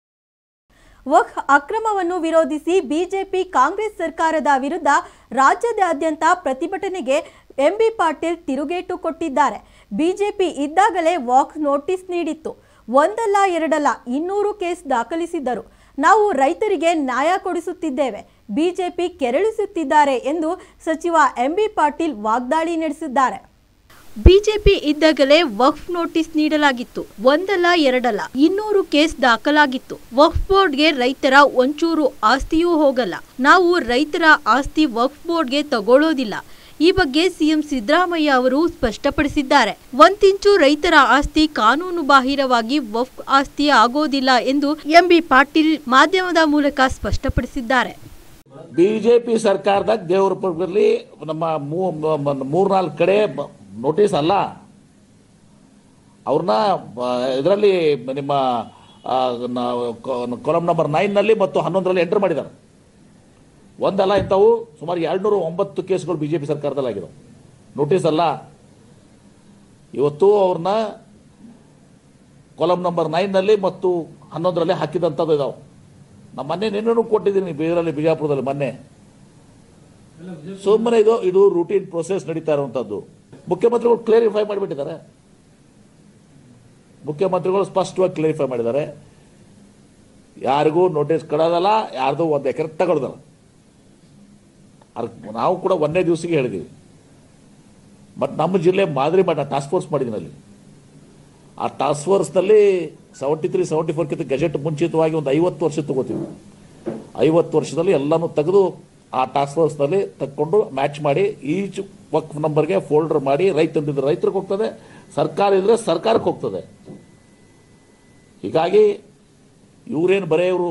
ವಕ್ಫ್ ಅಕ್ರಮವನ್ನು ವಿರೋಧಿಸಿ ಬಿಜೆಪಿ ಕಾಂಗ್ರೆಸ್ ಸರ್ಕಾರದ ವಿರುದ್ಧ ರಾಜ್ಯದಾದ್ಯಂತ ಪ್ರತಿಭಟನೆಗೆ ಎಂಬಿ ಪಾಟೀಲ್ ತಿರುಗೇಟು ಕೊಟ್ಟಿದ್ದಾರೆ ಬಿಜೆಪಿ ಇದ್ದಾಗಲೇ ವಾಕ್ ನೋಟಿಸ್ ನೀಡಿತ್ತು ಒಂದಲ್ಲ ಎರಡಲ್ಲ ಇನ್ನೂರು ಕೇಸ್ ದಾಖಲಿಸಿದ್ದರು ನಾವು ರೈತರಿಗೆ ನ್ಯಾಯ ಕೊಡಿಸುತ್ತಿದ್ದೇವೆ ಬಿಜೆಪಿ ಕೆರಳಿಸುತ್ತಿದ್ದಾರೆ ಎಂದು ಸಚಿವ ಎಂಬಿ ಪಾಟೀಲ್ ವಾಗ್ದಾಳಿ ನಡೆಸಿದ್ದಾರೆ ಬಿಜೆಪಿ ಇದ್ದಾಗಲೇ ವಕ್ಫ್ ನೋಟಿಸ್ ನೀಡಲಾಗಿತ್ತು ಒಂದಲ್ಲ ಎರಡಲ್ಲ ಇನ್ನೂರು ಕೇಸ್ ದಾಖಲಾಗಿತ್ತು ವಕ್ಫ್ ಬೋರ್ಡ್ಗೆ ರೈತರ ಒಂಚೂರು ಆಸ್ತಿಯೂ ಹೋಗಲ್ಲ ನಾವು ರೈತರ ಆಸ್ತಿ ವಕ್ಫ್ ಬೋರ್ಡ್ಗೆ ತಗೊಳ್ಳೋದಿಲ್ಲ ಈ ಬಗ್ಗೆ ಸಿಎಂ ಸಿದ್ದರಾಮಯ್ಯ ಅವರು ಸ್ಪಷ್ಟಪಡಿಸಿದ್ದಾರೆ ಒಂದಿಂಚು ರೈತರ ಆಸ್ತಿ ಕಾನೂನು ಬಾಹಿರವಾಗಿ ವಕ್ಫ್ ಆಸ್ತಿ ಆಗೋದಿಲ್ಲ ಎಂದು ಎಂಬಿ ಪಾಟೀಲ್ ಮಾಧ್ಯಮದ ಮೂಲಕ ಸ್ಪಷ್ಟಪಡಿಸಿದ್ದಾರೆ ಬಿಜೆಪಿ ಸರ್ಕಾರದಾಗ ದೇವರ ಪುರದಲ್ಲಿ ನಮ್ಮ ಮೂರ್ನಾಲ್ಕು ಕಡೆ ನೋಟಿಸ್ ಅಲ್ಲ ಅವ್ರನ್ನ ಇದರಲ್ಲಿ ನಿಮ್ಮ ಕಾಲಮ್ ನಂಬರ್ ನೈನ್ನಲ್ಲಿ ಮತ್ತು ಹನ್ನೊಂದರಲ್ಲಿ ಎಂಟರ್ ಮಾಡಿದ್ದಾರೆ ಒಂದಲ್ಲ ಇಂಥವು ಸುಮಾರು ಎರಡ್ನೂರ ಒಂಬತ್ತು ಕೇಸ್ಗಳು ಬಿ ಜೆ ಪಿ ಸರ್ಕಾರದಲ್ಲಿ ಆಗಿದಾವೆ ನೋಟಿಸ್ ಅಲ್ಲ ಇವತ್ತು ಅವ್ರನ್ನ ಕಾಲಮ್ ನಂಬರ್ ನೈನ್ನಲ್ಲಿ ಮತ್ತು ಹನ್ನೊಂದರಲ್ಲಿ ಹಾಕಿದಂಥದ್ದು ಇದಾವೆ ನಮ್ಮ ಮೊನ್ನೆ ನಿನ್ನೆನೂ ಕೊಟ್ಟಿದ್ದೀನಿ ಇದರಲ್ಲಿ ಬಿಜಾಪುರದಲ್ಲಿ ಮೊನ್ನೆ ಸುಮ್ಮನೆ ಇದು ಇದು ರೂಟೀನ್ ಪ್ರೊಸೆಸ್ ನಡೀತಾ ಇರುವಂಥದ್ದು ಮುಖ್ಯಮಂತ್ರಿಗಳು ಕ್ಲಿಯರಿಫೈ ಮಾಡಿಬಿಟ್ಟಿದ್ದಾರೆ ಮುಖ್ಯಮಂತ್ರಿಗಳು ಸ್ಪಷ್ಟವಾಗಿ ಕ್ಲಿಯರಿಫೈ ಮಾಡಿದ್ದಾರೆ ಯಾರಿಗೂ ನೋಟಿಸ್ ಕೊಡೋದಲ್ಲ ಯಾರ್ದು ಒಂದು ಎಕರೆ ತಗೊಳ್ದಲ್ಲ ಅದಕ್ಕೆ ನಾವು ಕೂಡ ಒಂದೇ ದಿವಸಕ್ಕೆ ಹೇಳಿದ್ದೀವಿ ಬಟ್ ನಮ್ಮ ಜಿಲ್ಲೆ ಮಾದರಿ ಮಾಡಿ ಟಾಸ್ಕ್ ಫೋರ್ಸ್ ಮಾಡಿದ್ದೀನಿ ಅಲ್ಲಿ ಆ ಟಾಸ್ಕ್ ಫೋರ್ಸ್ನಲ್ಲಿ ಸೆವೆಂಟಿ ತ್ರೀ ಸೆವೆಂಟಿ ಫೋರ್ಕಿಂತ ಗೆಜೆಟ್ ಮುಂಚಿತವಾಗಿ ಒಂದು ಐವತ್ತು ವರ್ಷ ತಗೋತೀವಿ ಐವತ್ತು ವರ್ಷದಲ್ಲಿ ಎಲ್ಲನೂ ತೆಗೆದು ಆ ಟಾಸ್ಕ್ ಫೋರ್ಸ್ನಲ್ಲಿ ತಕ್ಕೊಂಡು ಮ್ಯಾಚ್ ಮಾಡಿ ಈಚ್ ವಕ್ ನಂಬರ್ಗೆ ಫೋಲ್ಡರ್ ಮಾಡಿ ರೈತಂದಿದ್ರೆ ರೈತರಿಗೆ ಹೋಗ್ತದೆ ಸರ್ಕಾರ ಇದ್ರೆ ಸರ್ಕಾರಕ್ಕೆ ಹೋಗ್ತದೆ ಹೀಗಾಗಿ ಇವರೇನು ಬರೇ ಇವರು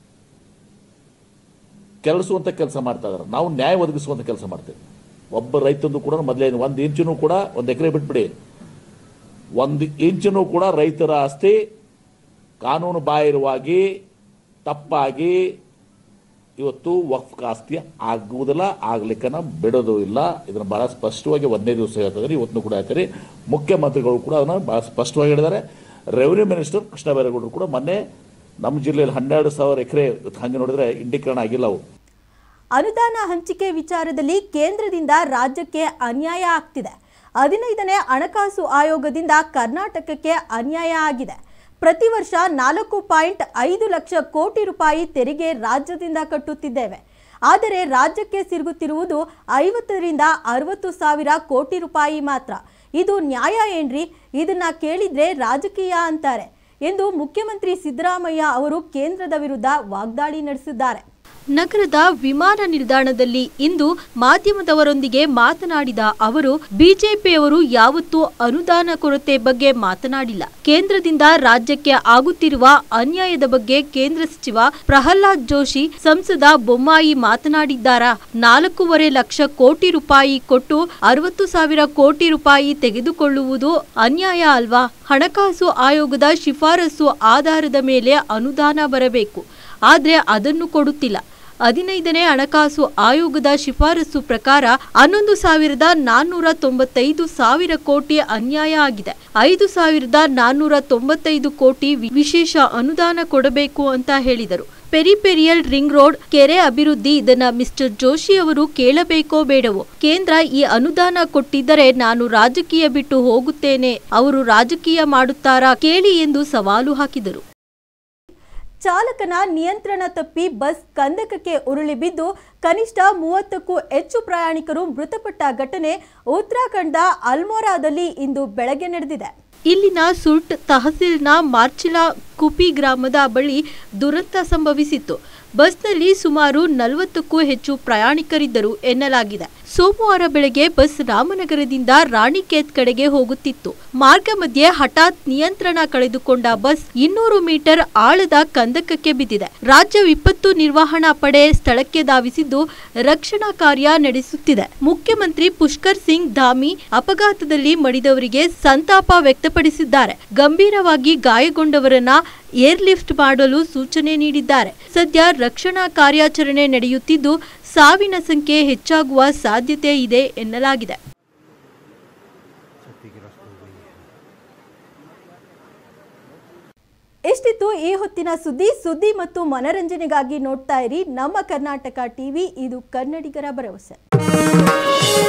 ಕೆಲಸುವಂಥ ಕೆಲಸ ಮಾಡ್ತಾ ಇದ್ದಾರೆ ನಾವು ನ್ಯಾಯ ಒದಗಿಸುವಂಥ ಕೆಲಸ ಮಾಡ್ತೇವೆ ಒಬ್ಬ ರೈತಂದು ಕೂಡ ಮೊದಲೇ ಒಂದು ಇಂಚು ಕೂಡ ಒಂದು ಎಕರೆ ಬಿಟ್ಬಿಡಿ ಒಂದು ಇಂಚು ಕೂಡ ರೈತರ ಆಸ್ತಿ ಕಾನೂನು ಬಾಹಿರವಾಗಿ ತಪ್ಪಾಗಿ ಇವತ್ತು ವಕ್ಫ್ ಆಸ್ತಿ ಆಗುವುದಿಲ್ಲ ಆಗ್ಲಿಕ್ಕನ ಬಿಡೋದು ಇಲ್ಲ ಇದನ್ನು ಬಹಳ ಸ್ಪಷ್ಟವಾಗಿ ಒಂದೇ ದಿವಸ ಹೇಳ್ತಿದ್ದಾರೆ ಇವತ್ತು ಕೂಡ ಹೇಳ್ತಾರೆ ಮುಖ್ಯಮಂತ್ರಿಗಳು ಕೂಡ ಅದನ್ನು ಬಹಳ ಸ್ಪಷ್ಟವಾಗಿ ಹೇಳಿದ್ದಾರೆ ರೆವಿನ್ಯೂ ಮಿನಿಸ್ಟರ್ ಕೃಷ್ಣ ಬೈರೇಗೌಡರು ಕೂಡ ಮೊನ್ನೆ ನಮ್ಮ ಜಿಲ್ಲೆಯಲ್ಲಿ ಹನ್ನೆರಡು ಸಾವಿರ ಎಕರೆ ಹಂಗೆ ನೋಡಿದ್ರೆ ಇಂಡೀಕರಣ ಆಗಿಲ್ಲ ಅವು ಅನುದಾನ ಹಂಚಿಕೆ ವಿಚಾರದಲ್ಲಿ ಕೇಂದ್ರದಿಂದ ರಾಜ್ಯಕ್ಕೆ ಅನ್ಯಾಯ ಆಗ್ತಿದೆ ಹದಿನೈದನೇ ಹಣಕಾಸು ಆಯೋಗದಿಂದ ಕರ್ನಾಟಕಕ್ಕೆ ಅನ್ಯಾಯ ಆಗಿದೆ ಪ್ರತಿ ವರ್ಷ ನಾಲ್ಕು ಪಾಯಿಂಟ್ ಐದು ಲಕ್ಷ ಕೋಟಿ ರೂಪಾಯಿ ತೆರಿಗೆ ರಾಜ್ಯದಿಂದ ಕಟ್ಟುತ್ತಿದ್ದೇವೆ ಆದರೆ ರಾಜ್ಯಕ್ಕೆ ಸಿಗುತ್ತಿರುವುದು ಐವತ್ತರಿಂದ ಅರವತ್ತು ಸಾವಿರ ಕೋಟಿ ರೂಪಾಯಿ ಮಾತ್ರ ಇದು ನ್ಯಾಯ ಏನ್ರಿ ಇದನ್ನ ಕೇಳಿದ್ರೆ ರಾಜಕೀಯ ಅಂತಾರೆ ಎಂದು ಮುಖ್ಯಮಂತ್ರಿ ಸಿದ್ದರಾಮಯ್ಯ ಅವರು ಕೇಂದ್ರದ ವಿರುದ್ಧ ವಾಗ್ದಾಳಿ ನಡೆಸಿದ್ದಾರೆ ನಗರದ ವಿಮಾನ ನಿಲ್ದಾಣದಲ್ಲಿ ಇಂದು ಮಾಧ್ಯಮದವರೊಂದಿಗೆ ಮಾತನಾಡಿದ ಅವರು ಬಿಜೆಪಿಯವರು ಯಾವತ್ತೂ ಅನುದಾನ ಕೊರತೆ ಬಗ್ಗೆ ಮಾತನಾಡಿಲ್ಲ ಕೇಂದ್ರದಿಂದ ರಾಜ್ಯಕ್ಕೆ ಆಗುತ್ತಿರುವ ಅನ್ಯಾಯದ ಬಗ್ಗೆ ಕೇಂದ್ರ ಸಚಿವ ಪ್ರಹ್ಲಾದ್ ಜೋಶಿ ಸಂಸದ ಬೊಮ್ಮಾಯಿ ಮಾತನಾಡಿದ್ದಾರಾ ನಾಲ್ಕೂವರೆ ಲಕ್ಷ ಕೋಟಿ ರೂಪಾಯಿ ಕೊಟ್ಟು ಅರವತ್ತು ಸಾವಿರ ಕೋಟಿ ರೂಪಾಯಿ ತೆಗೆದುಕೊಳ್ಳುವುದು ಅನ್ಯಾಯ ಅಲ್ವಾ ಹಣಕಾಸು ಆಯೋಗದ ಶಿಫಾರಸು ಆಧಾರದ ಮೇಲೆ ಅನುದಾನ ಬರಬೇಕು ಆದ್ರೆ ಅದನ್ನು ಕೊಡುತ್ತಿಲ್ಲ ಹದಿನೈದನೇ ಹಣಕಾಸು ಆಯೋಗದ ಶಿಫಾರಸು ಪ್ರಕಾರ ಹನ್ನೊಂದು ಸಾವಿರದ ನಾನ್ನೂರ ತೊಂಬತ್ತೈದು ಸಾವಿರ ಕೋಟಿ ಅನ್ಯಾಯ ಆಗಿದೆ ಐದು ಸಾವಿರದ ನಾನ್ನೂರ ತೊಂಬತ್ತೈದು ಕೋಟಿ ವಿ- ವಿಶೇಷ ಅನುದಾನ ಕೊಡಬೇಕು ಅಂತ ಹೇಳಿದರು ಪೆರಿಪೆರಿಯಲ್ ರಿಂಗ್ ರೋಡ್ ಕೆರೆ ಅಭಿವೃದ್ಧಿ ಇದನ್ನ ಮಿಸ್ಟರ್ ಜೋಶಿ ಅವರು ಕೇಳಬೇಕೋ ಬೇಡವೋ ಕೇಂದ್ರ ಈ ಅನುದಾನ ಕೊಟ್ಟಿದ್ದರೆ ನಾನು ರಾಜಕೀಯ ಬಿಟ್ಟು ಹೋಗುತ್ತೇನೆ ಅವರು ರಾಜಕೀಯ ಮಾಡುತ್ತಾರಾ ಕೇಳಿ ಎಂದು ಸವಾಲು ಹಾಕಿದರು ಚಾಲಕನ ನಿಯಂತ್ರಣ ತಪ್ಪಿ ಬಸ್ ಕಂದಕಕ್ಕೆ ಉರುಳಿ ಬಿದ್ದು ಕನಿಷ್ಠ ಮೂವತ್ತಕ್ಕೂ ಹೆಚ್ಚು ಪ್ರಯಾಣಿಕರು ಮೃತಪಟ್ಟ ಘಟನೆ ಉತ್ತರಾಖಂಡದ ಅಲ್ಮೋರಾದಲ್ಲಿ ಇಂದು ಬೆಳಗ್ಗೆ ನಡೆದಿದೆ ಇಲ್ಲಿನ ಸುರ್ಟ್ ತಹಸೀಲ್ನ ಮಾರ್ಚಿಲಾ ಕುಪಿ ಗ್ರಾಮದ ಬಳಿ ದುರಂತ ಸಂಭವಿಸಿತ್ತು ಬಸ್ನಲ್ಲಿ ಸುಮಾರು ನಲವತ್ತಕ್ಕೂ ಹೆಚ್ಚು ಪ್ರಯಾಣಿಕರಿದ್ದರು ಎನ್ನಲಾಗಿದೆ ಸೋಮವಾರ ಬೆಳಗ್ಗೆ ಬಸ್ ರಾಮನಗರದಿಂದ ರಾಣಿಕೇತ್ ಕಡೆಗೆ ಹೋಗುತ್ತಿತ್ತು ಮಾರ್ಗ ಮಧ್ಯೆ ಹಠಾತ್ ನಿಯಂತ್ರಣ ಕಳೆದುಕೊಂಡ ಬಸ್ ಇನ್ನೂರು ಮೀಟರ್ ಆಳದ ಕಂದಕಕ್ಕೆ ಬಿದ್ದಿದೆ ರಾಜ್ಯ ವಿಪತ್ತು ನಿರ್ವಹಣಾ ಪಡೆ ಸ್ಥಳಕ್ಕೆ ಧಾವಿಸಿದ್ದು ರಕ್ಷಣಾ ಕಾರ್ಯ ನಡೆಸುತ್ತಿದೆ ಮುಖ್ಯಮಂತ್ರಿ ಪುಷ್ಕರ್ ಸಿಂಗ್ ಧಾಮಿ ಅಪಘಾತದಲ್ಲಿ ಮಡಿದವರಿಗೆ ಸಂತಾಪ ವ್ಯಕ್ತಪಡಿಸಿದ್ದಾರೆ ಗಂಭೀರವಾಗಿ ಗಾಯಗೊಂಡವರನ್ನ ಏರ್ಲಿಫ್ಟ್ ಮಾಡಲು ಸೂಚನೆ ನೀಡಿದ್ದಾರೆ ಸದ್ಯ ರಕ್ಷಣಾ ಕಾರ್ಯಾಚರಣೆ ನಡೆಯುತ್ತಿದ್ದು ಸಾವಿನ ಸಂಖ್ಯೆ ಹೆಚ್ಚಾಗುವ ಸಾಧ್ಯತೆ ಇದೆ ಎನ್ನಲಾಗಿದೆ ಎಷ್ಟಿತ್ತು ಈ ಹೊತ್ತಿನ ಸುದ್ದಿ ಸುದ್ದಿ ಮತ್ತು ಮನರಂಜನೆಗಾಗಿ ನೋಡ್ತಾ ಇರಿ ನಮ್ಮ ಕರ್ನಾಟಕ ಟಿವಿ ಇದು ಕನ್ನಡಿಗರ ಭರವಸೆ